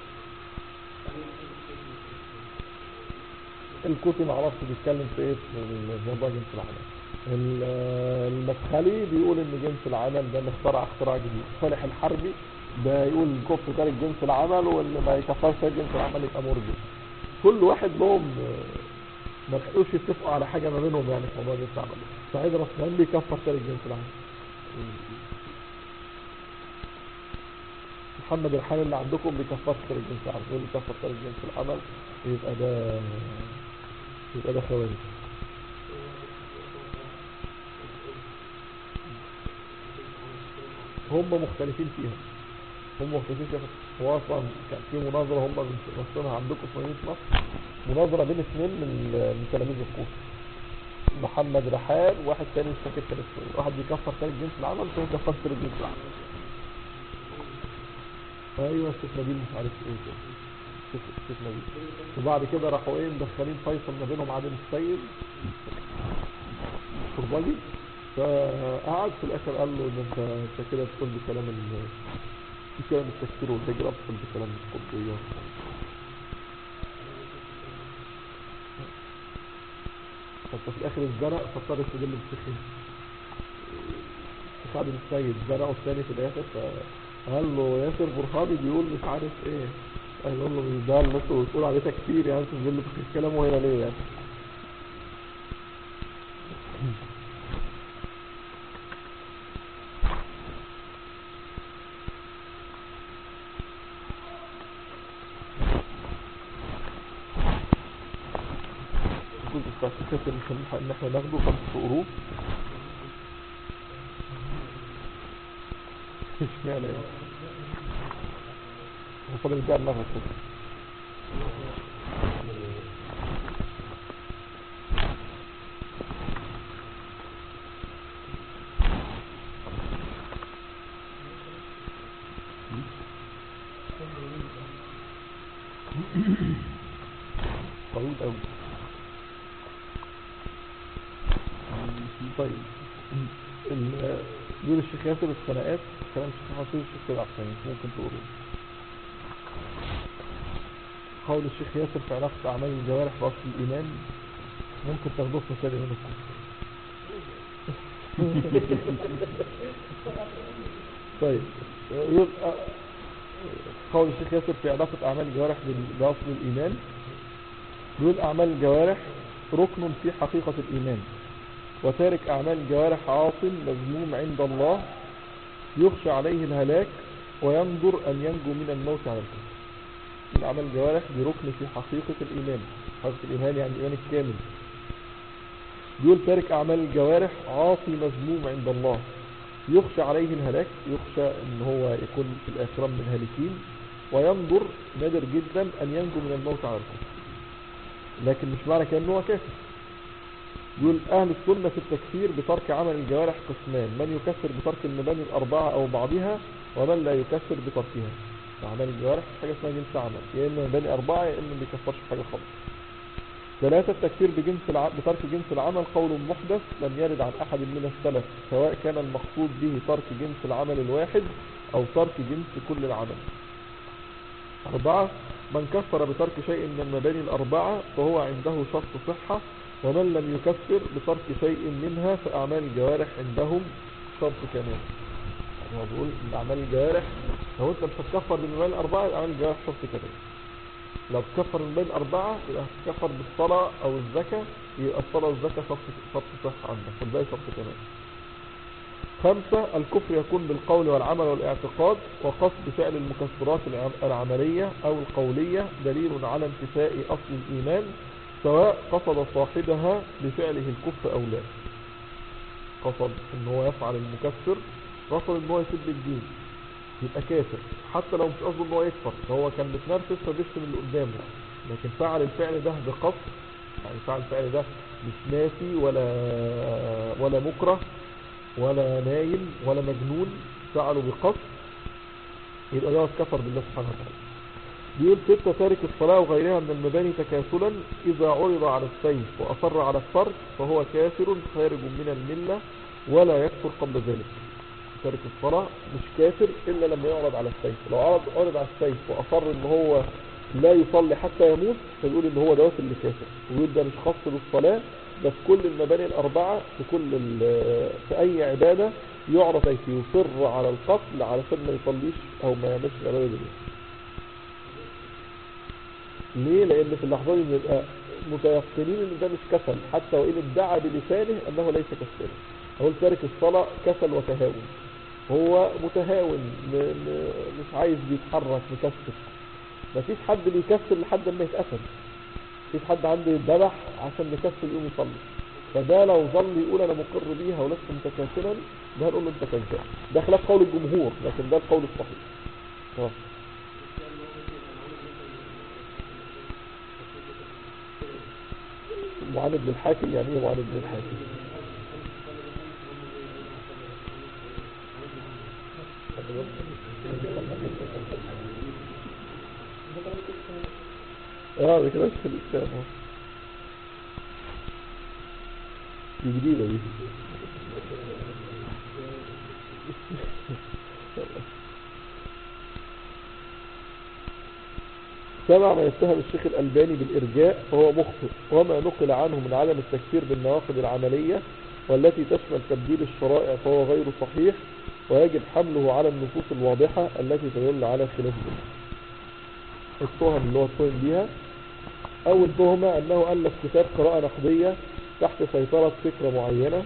الكوتي معرفش بيتكلم في ايه في الموضوع جنس العمل ال- المدخلي بيقول ان جنس العمل ده اللي اخترع اختراع جديد صالح الحربي ده يقول الكفر تارك جنس العمل واللي ما يكفرش تارك جنس العمل يبقى مرجع كل واحد لهم ما لحقوش يتفقوا على حاجة ما بينهم يعني في موضوع جنس العمل سعيد رسلان بيكفر تارك جنس العمل محمد الحال اللي عندكم بيكفر تارك جنس العمل يقول لي كفر تارك جنس العمل يبقى ده يبقى ده خوارج هم مختلفين فيها هم مختلفين فيها هو اصلا كان في مناظرة هم بنصرها عندكم في مدينة مصر مناظرة بين اثنين من من تلاميذ الكوفة محمد رحال وواحد تاني مش فاكر كان اسمه ايه واحد بيكفر تاني جنس العمل والتاني بيكفر تاني جنس العمل ايوه الشيخ نبيل مش عارف ايه كده الشيخ الشيخ نبيل وبعد كده راحوا ايه مدخلين فيصل ما بينهم عادل السيد شربجي فقعد في الاخر قال له ان انت انت كده بتقول بكلام ال بكلام التكفير والهجرة بتقول بكلام القطبيات فانت في الاخر اتزرق فاضطر يستدل بالشيخين الشيخ عادل السيد زرعه الثاني في الاخر فقال له ياسر برهاني بيقول مش عارف ايه قال له مش ده اللي انتوا بتقول عليه تكفير يعني تنزل في كلامه هنا ليه يعني الجزء بتاع الكتاب اللي كان ان احنا ناخده خمس قروب اشمعنى يعني هو فاضل بقى النفس كده طويل قوي طيب ال- دول الشيخ ياسر الخناقات كلام الشيخ حسين الشيخ سيد عبد الحميد ممكن تقولوا قول الشيخ ياسر في علاقة أعمال الجوارح بأصل الإيمان ممكن تاخدوه في مثال منكم طيب يبقى قول الشيخ ياسر في علاقة أعمال الجوارح بال- بأصل الإيمان دول أعمال الجوارح ركن في حقيقة الإيمان وتارك أعمال الجوارح عاص مذموم عند الله يخشى عليه الهلاك وينظر أن ينجو من الموت على الكفر من أعمال الجوارح دي ركن في حقيقة الإيمان حقيقة الإيمان يعني الإيمان الكامل دول تارك أعمال الجوارح عاصي مذموم عند الله يخشى عليه الهلاك يخشى ان هو يكون في الآخرة من الهالكين وينظر نادر جدا أن ينجو من الموت على الكفر لكن مش معنى كأنه هو كافر يقول أهل السنة في التكفير بترك عمل الجوارح قسمان من يكفر بترك المباني الأربعة أو بعضها ومن لا يكفر بتركها أعمال الجوارح حاجة اسمها جنس عمل يا إما مباني أربعة يا إما ما بيكفرش حاجة خالص ثلاثة التكفير بجنس الع... بترك جنس العمل قول محدث لم يرد عن أحد من السلف سواء كان المقصود به ترك جنس العمل الواحد أو ترك جنس كل العمل أربعة من كفر بترك شيء من المباني الأربعة فهو عنده شرط صحة ومن لم يكفر بترك شيء منها فأعمال الجوارح عندهم شرط كمال يعني هو بيقول إن أعمال الجوارح لو أنت مش هتكفر بالمباني الأربعة يبقى أعمال الجوارح شرط كمال لو تكفر المباني الأربعة يبقى هتكفر بالصلاة أو الزكاة يبقى الصلاة والزكاة شرط شرط صحة عندك فالباقي شرط كمال خمسة الكفر يكون بالقول والعمل والاعتقاد وقصد فعل المكسرات العم- العملية أو القولية دليل على انتفاء أصل الإيمان سواء قصد صاحبها بفعله الكفر أو لا قصد ان هو يفعل المكفر قصد ان هو يسب الدين يبقى كافر حتى لو مش قصده ان هو يكفر هو كان بتنرفز فبيشتم اللي قدامه لكن فعل الفعل ده بقصد يعني فعل الفعل ده مش ناسي ولا ولا مكره ولا نايم ولا مجنون فعله بقصد يبقى ده كفر بالله سبحانه وتعالى بيقول ستة تارك الصلاة وغيرها من المباني تكاسلا إذا عرض على السيف وأصر على الترك فهو كافر خارج من الملة ولا يكفر قبل ذلك تارك الصلاة مش كافر إلا لما يعرض على السيف لو عرض, عرض على السيف وأصر إن هو لا يصلي حتى يموت فيقول إن هو دوت اللي كافر ويقول ده مش خاص بالصلاة ده في كل المباني الأربعة في كل ال- في أي عبادة يعرض سيف يصر على القتل علشان ما يصليش أو ما يعملش العبادة دي ليه لان في اللحظة دي بيبقى متيقنين ان ده مش كسل حتى وان ادعى بلسانه انه ليس كسلا اقول تارك الصلاة كسل وتهاون هو متهاون م- م- مش عايز بيتحرك مكسل مفيش حد بيكسل لحد ما يتقتل مفيش حد عنده يتذبح عشان يكسل يقوم يصلي فده لو ظل يقول انا مقر بيها ولست متكاسلا ده هنقول له انت كذاب ده خلاف قول الجمهور لكن ده القول الصحيح اه معاند للحاكم يعني ايه معاند للحاكم اه ده كده مش في الاسلام اه دي جديدة دي سمع ما يتهم الشيخ الألباني بالإرجاء فهو مخطئ وما نقل عنه من عدم التكفير بالنواقض العملية والتي تشمل تبديل الشرائع فهو غير صحيح ويجب حمله على النصوص الواضحة التي تدل على خلاف ذلك التهم اللي هو اتهم بيها أول تهمة أنه ألف كتاب قراءة نقدية تحت سيطرة فكرة معينة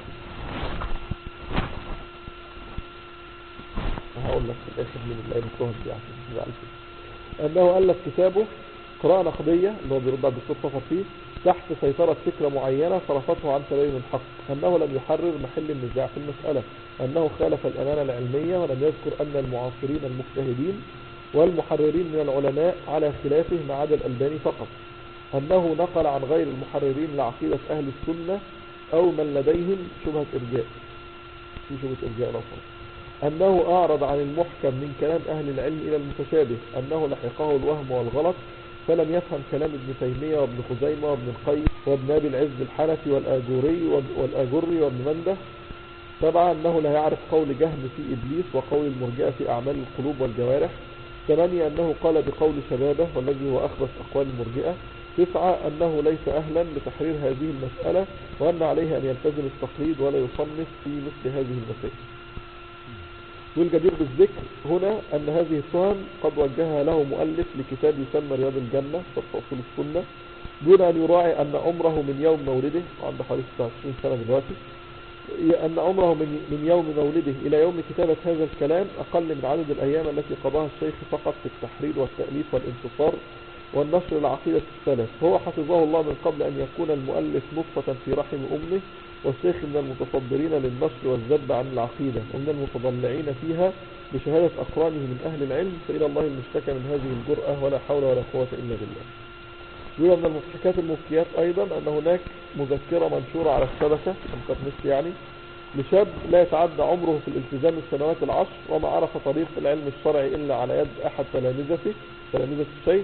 هقول لك في الآخر من الآية التهم دي عشان تبقى عارف أنه ألف كتابه قراءة نقدية اللي هو بيرد على الدكتور صفر فيه تحت سيطرة فكرة معينة صرفته عن تبين الحق أنه لم يحرر محل النزاع في المسألة أنه خالف الأمانة العلمية ولم يذكر أن المعاصرين المجتهدين والمحررين من العلماء على خلافه ما عدا الألباني فقط أنه نقل عن غير المحررين لعقيدة أهل السنة أو من لديهم شبهة إرجاء في شبهة إرجاء الأصل أنه أعرض عن المحكم من كلام أهل العلم إلى المتشابه أنه لحقه الوهم والغلط فلم يفهم كلام ابن تيمية وابن خزيمة وابن القيم وابن أبي العز الحنفي والآجوري والآجري وابن منده سبعة أنه لا يعرف قول جهم في إبليس وقول المرجئة في أعمال القلوب والجوارح ثمانية أنه قال بقول شبابه والذي هو أخبث أقوال المرجئة تسعة أنه ليس أهلا لتحرير هذه المسألة وأن عليه أن يلتزم التقليد ولا يصنف في مثل هذه المسائل والجدير بالذكر هنا أن هذه التهم قد وجهها له مؤلف لكتاب يسمى رياض الجنة شرح أصول السنة دون أن يراعي أن عمره من يوم مولده وعنده حوالي 26 سنة دلوقتي أن عمره من من يوم مولده إلى يوم كتابة هذا الكلام أقل من عدد الأيام التي قضاها الشيخ فقط في التحرير والتأليف والانتصار والنشر العقيدة السلف هو حفظه الله من قبل أن يكون المؤلف نطفة في رحم أمه والشيخ من المتصدرين للنشر والذب عن العقيدة ومن المتضلعين فيها بشهادة أقرانه من أهل العلم فإلى الله المشتكى من هذه الجرأة ولا حول ولا قوة إلا بالله يقول من المضحكات المبكيات أيضا أن هناك مذكرة منشورة على الشبكة الانترنت يعني لشاب لا يتعدى عمره في الالتزام السنوات العشر وما عرف طريق العلم الشرعي إلا على يد أحد تلامذته تلامذة الشيخ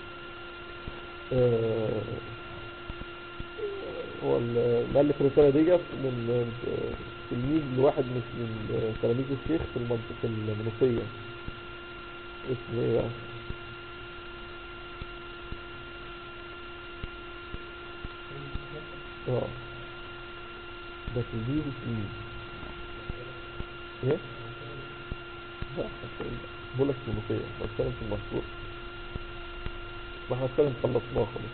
آه هو المؤلف الرسالة ديت من تلميذ لواحد من من تلاميذ الشيخ في المنطقة المنوفية اسمه ايه بقى اه ده تلميذ تلميذ ايه؟ لا بقول لك منوفية بتكلم في المشهور ما احنا هنتكلم خلصناه خلاص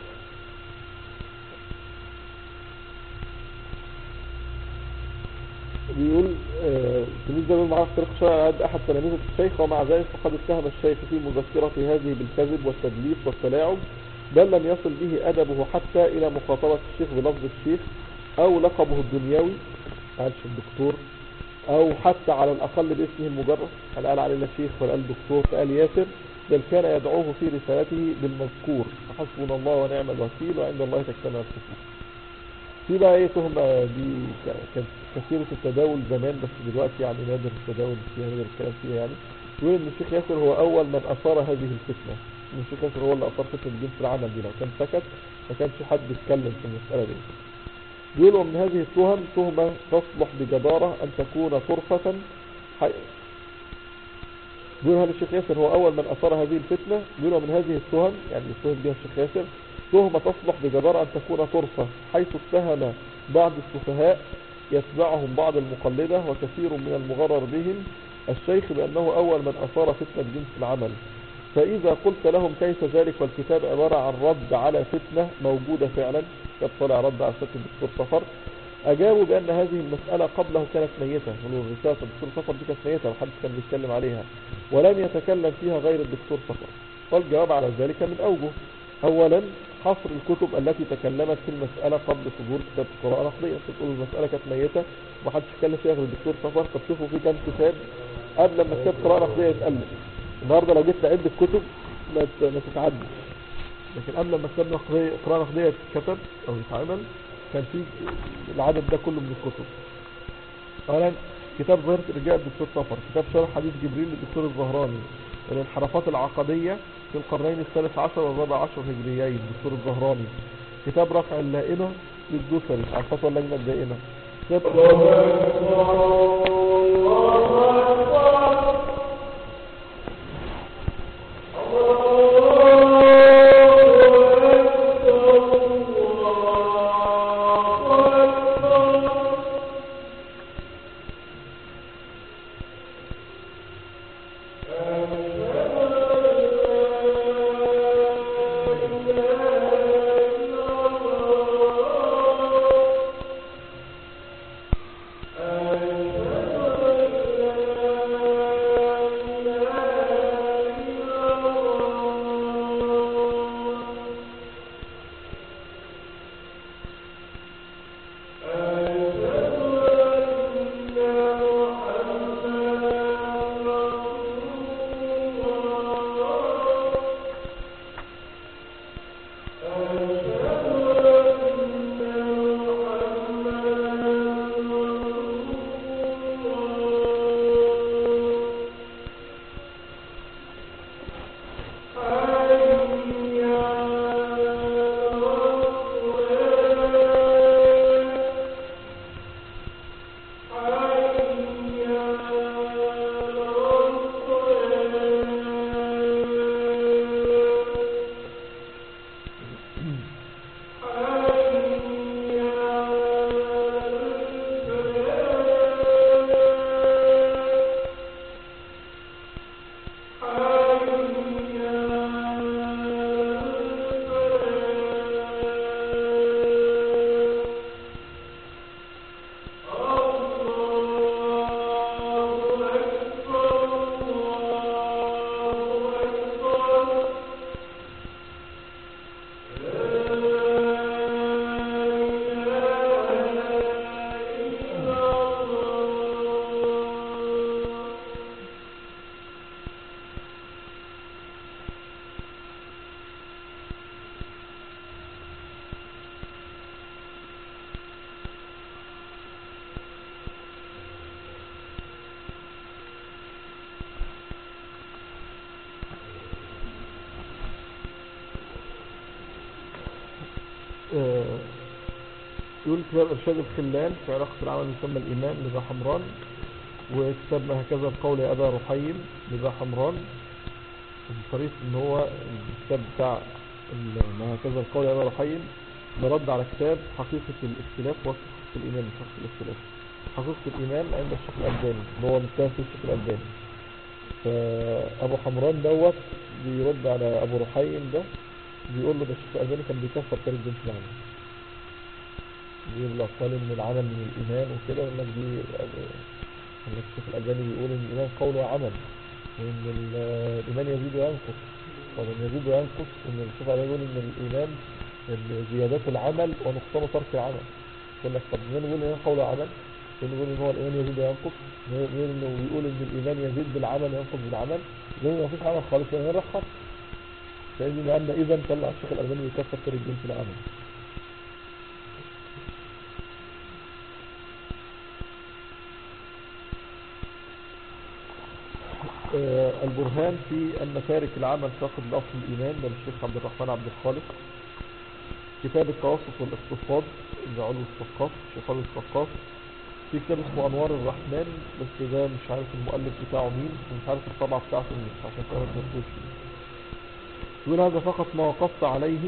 بيقول تلميذ ده معاه طريق شرع عند احد تلاميذ الشيخ ومع ذلك فقد اتهم الشيخ في مذكرة هذه بالكذب والتدليس والتلاعب بل لم يصل به ادبه حتى الى مخاطبة الشيخ بلفظ الشيخ او لقبه الدنيوي قالش الدكتور او حتى على الاقل باسمه المجرد هل قال علينا شيخ ولا قال دكتور فقال ياسر بل كان يدعوه في رسالته بالمذكور فحسبنا الله ونعم الوكيل وعند الله تجتمع الخصوم في بقى ايه تهمة دي كانت كثيرة التداول زمان بس دلوقتي يعني نادر التداول فيها نادر الكلام فيها يعني يقول ان الشيخ ياسر هو اول من اثار هذه الفتنة ان الشيخ ياسر هو اللي اثار فتنة جنس العمل دي لو كان سكت ما كانش حد يتكلم في المسألة دي بيقولوا من هذه التهم تهمة تصلح بجدارة ان تكون طرفة حي... بيقول هذا الشيخ ياسر هو اول من اثار هذه الفتنة بيقولوا من هذه التهم يعني التهم بها الشيخ ياسر تهمة تصلح بجدارة أن تكون طرفة حيث اتهم بعض السفهاء يتبعهم بعض المقلدة وكثير من المغرر بهم الشيخ بأنه أول من أثار فتنة جنس العمل فإذا قلت لهم كيف ذلك والكتاب عبارة عن رد على فتنة موجودة فعلا كتاب طالع رد على فتنة الدكتور صفر أجابوا بأن هذه المسألة قبله كانت ميتة ولو رسالة الدكتور صفر دي كانت ميتة محدش كان بيتكلم عليها ولم يتكلم فيها غير الدكتور صفر والجواب على ذلك من أوجه أولا حصر الكتب التي تكلمت في المسألة قبل صدور كتاب القراءة النقدية تقول المسألة كانت ميتة ومحدش اتكلم فيها غير الدكتور صفر طب شوفوا في كام كتاب قبل ما كتاب القراءة النقدية يتألف النهاردة لو جيت تعد الكتب ما ت- ما تتعدش لكن قبل ما كتاب نقدية قراءة نقدية يتكتب أو يتعمل كان في العدد ده كله من الكتب أولا كتاب ظاهرة الرجاء الدكتور صفر كتاب شرح حديث جبريل للدكتور الزهراني الانحرافات العقدية في القرنين الثالث عشر والرابع عشر هجريين الدكتور الزهراني كتاب رفع اللائمة للدوسري على الفتوى اللجنة الدائمة كتاب آه، يقول كتاب إرشاد الخلال في علاقة العمل يسمى الإيمان لذا حمران وكتاب ما هكذا القول يا أبا رحيم لذا حمران الطريق إن هو الكتاب بتاع ال- ما هكذا القول يا أبا رحيم برد على كتاب حقيقة الاختلاف وحقيقة الإيمان مش حقيقة الاختلاف حقيقة الإيمان عند الشيخ الألباني اللي هو متهم في الشيخ الألباني فأبو حمران دوت بيرد على أبو رحيم ده بيقول له ده الشيخ الألباني كان بيكفر تاريخ بنت العمل بيقول له قال إن العمل من الإيمان وكده وإنك دي إن الشيخ الألباني بيقول إن الإيمان قول وعمل وإن ال- الإيمان يزيد وينقص طب إن يزيد وينقص إن الشيخ الألباني بيقول إن الإيمان إن زيادات العمل ونقصان ترك العمل يقول لك طب مين يقول إن قول وعمل مين يقول إن هو الإيمان يزيد وينقص مين يقول إنه بيقول إن الإيمان يزيد بالعمل وينقص بالعمل لأن ما فيش عمل خالص من غير رخص فإذن أن إذا طلع الشيخ الألباني يكفر تاريخ بنت العمل آه، البرهان في أن تارك العمل فاقد لأصل الإيمان ده للشيخ عبد الرحمن عبد الخالق كتاب التوسط والاقتصاد لعلو الثقاف الشيخ علو الثقاف في كتاب اسمه أنوار الرحمن بس ده مش عارف المؤلف بتاعه مين ومش عارف الطبعة بتاعته مين عشان كده ما تنسوش فيه يقول هذا فقط ما وقفت عليه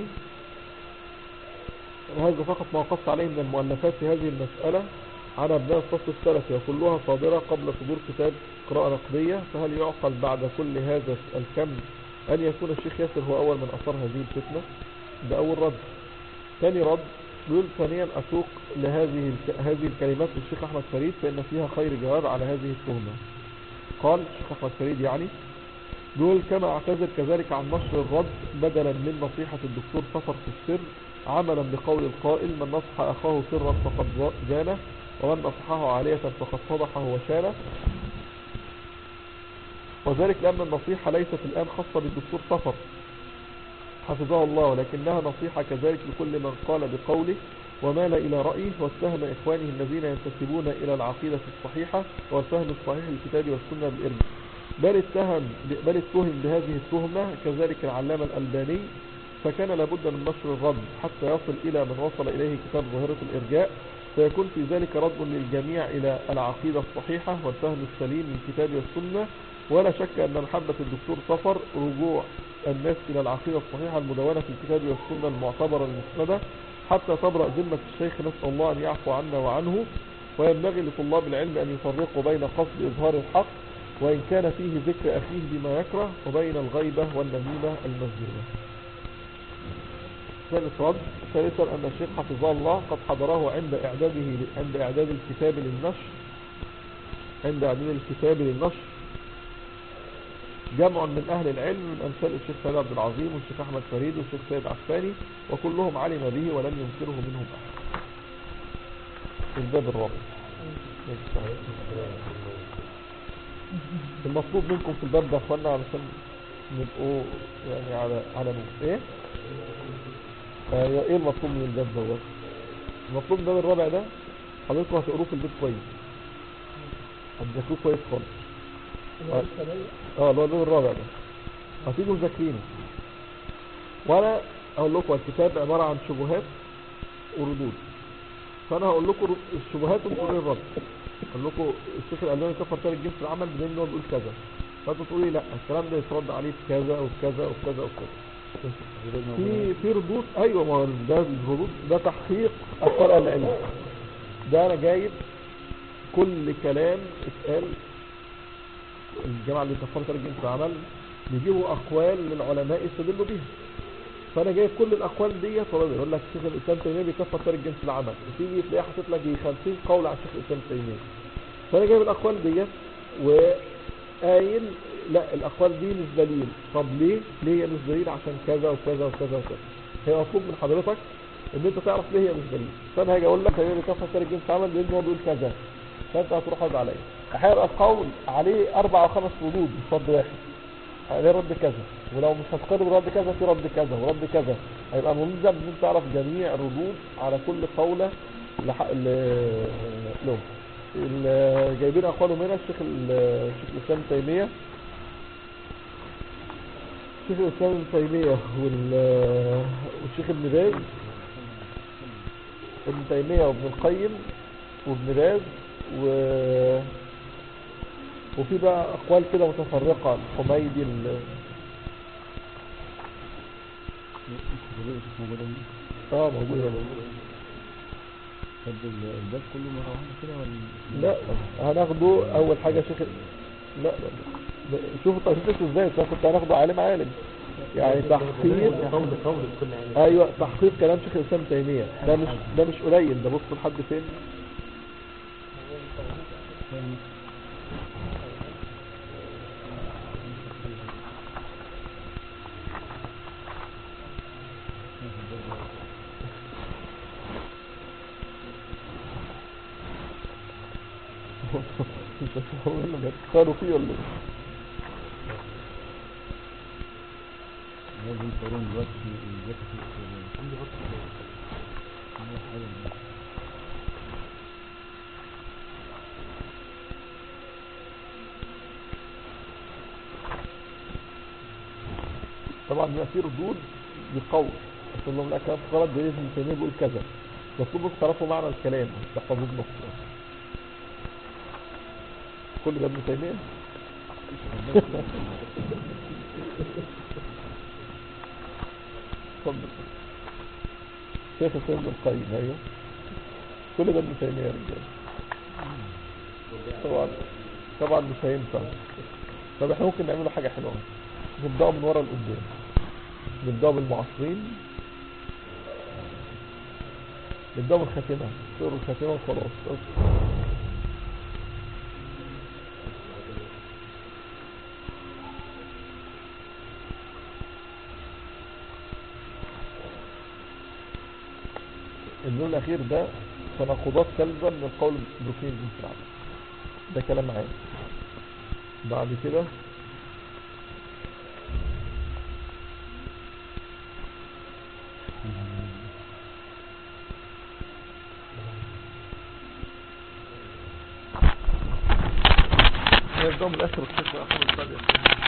وهذا فقط ما وقفت عليه من المؤلفات في هذه المسألة على أبناء الصف السلفي وكلها صادرة قبل صدور كتاب قراءة نقدية فهل يعقل بعد كل هذا الكم أن يكون الشيخ ياسر هو أول من أثار هذه الفتنة ده أول رد ثاني رد بيقول ثانيا أسوق لهذه الك... هذه الكلمات للشيخ أحمد فريد فإن فيها خير جواب على هذه التهمة قال الشيخ أحمد فريد يعني بيقول كما اعتذر كذلك عن نشر الرد بدلا من نصيحة الدكتور سفر في السر عملا بقول القائل من نصح أخاه سرا فقد زانه ومن نصحه عالية فقد فضحه وشانه وذلك لأن النصيحة ليست الآن خاصة بالدكتور سفر حفظه الله ولكنها نصيحة كذلك لكل من قال بقوله ومال إلى رأيه واتهم إخوانه الذين ينتسبون إلى العقيدة الصحيحة والفهم الصحيح للكتاب والسنة بالإرجاء بل اتهم بل اتهم بهذه التهمة كذلك العلامة الألباني فكان لابد من نشر الرد حتى يصل إلى من وصل إليه كتاب ظاهرة الإرجاء فيكون في ذلك رد للجميع إلى العقيدة الصحيحة والفهم السليم للكتاب والسنة ولا شك أن محبة الدكتور صفر رجوع الناس إلى العقيدة الصحيحة المدونة في الكتاب والسنة المعتبرة المسندة حتى تبرأ ذمة الشيخ نسأل الله أن يعفو عنا وعنه وينبغي لطلاب العلم أن يفرقوا بين قصد إظهار الحق وإن كان فيه ذكر أخيه بما يكره وبين الغيبة والنميمة المذمومة ثالث رد ثالثا أن الشيخ حفظه الله قد حضره عند إعداده عند إعداد الكتاب للنشر عند إعداد الكتاب للنشر جمع من أهل العلم من أمثال الشيخ سيد عبد العظيم والشيخ أحمد فريد والشيخ سيد عفاني وكلهم علم به ولم ينكره منهم أحد الباب الرابع المطلوب منكم في الباب ده اخوانا علشان نبقوا يعني على على نور ايه ايوه ايه المطلوب من الباب دوت المطلوب من الباب الرابع ده حضرتكم هتقروه في البيت كويس هتذاكروه كويس خالص اه اللي هو الباب الرابع ده هتيجوا مذاكرينه وانا اقول لكم الكتاب عبارة عن شبهات وردود فانا هقول لكم الشبهات وتقولوا الرد اقول لكم الشيخ الالباني كفر تارك جنس العمل بدين ان هو بيقول كذا فانتوا تقولوا لي لا الكلام ده يترد عليه في كذا وكذا وكذا وكذا في في ردود ايوه ما هو ده الردود ده تحقيق اقوال اهل العلم ده انا جايب كل كلام اتقال الجماعه اللي كفروا تارك جنس العمل بيجيبوا اقوال للعلماء يستدلوا بيها فانا جايب كل الاقوال ديت ولا يقول لك شيخ الاسلام تيميه بيكفر تارك جنس العمل وتيجي تلاقيه حاطط لك 50 قول عن شيخ الاسلام تيميه فانا جايب الاقوال ديت وقايل لا الاقوال دي مش دليل طب ليه ليه هي مش دليل عشان كذا وكذا وكذا وكذا هي مطلوب من حضرتك ان انت تعرف ليه هي مش دليل فانا هاجي اقول لك هي بيكفر تارك جنس العمل لان هو بيقول كذا فانت هتروح رد عليا هيبقى القول عليه اربع او خمس ردود مش رد واحد عليه رد كذا ولو مش هتقرر برد كذا في رد كذا ورد كذا هيبقى ملزم ان انت تعرف جميع ردود على كل قولة لحق له جايبين اقواله منها الشيخ الشيخ الاسلام تيمية الشيخ الاسلام تيمية والشيخ ابن باز ابن تيمية وابن القيم وابن باز و وفي بقى اقوال كده متفرقة الحميدي ال اه موجودة طب الباب كله مرة واحدة كده ولا لا هناخده اول حاجة شيخ لا لا شوف التخصيص ازاي انا كنت هناخده عالم عالم يعني تحقيق قول قول كل علم ايوه تحقيق كلام شيخ الاسلام تيمية ده مش ده مش قليل ده بص لحد فين قالوا فيه ولا ايه؟ لازم تقولون دلوقتي الزكاة في عندي طبعا بيبقى في ردود بقول بس لهم لا كلام غلط ده ابن تيميه بيقول كذا المفروض بس تعرفوا معنى الكلام مش تحفظوه بنص كل ده ابن تيميه اتفضل شيخ الاسلام ابن القيم ايوه كل ده ابن تيميه يا رجاله طبعا طبعا مش هينفع طب احنا ممكن نعمله حاجه حلوه نبدأ من ورا لقدام نبدأ بالمعاصرين نبدأ بالخاتمة تقروا الخاتمة وخلاص بس. اللون الأخير ده تناقضات سلبا من القول بركين الجنس العام ده كلام عام بعد كده نبدأ من الآخر الشيخ أحمد الصالح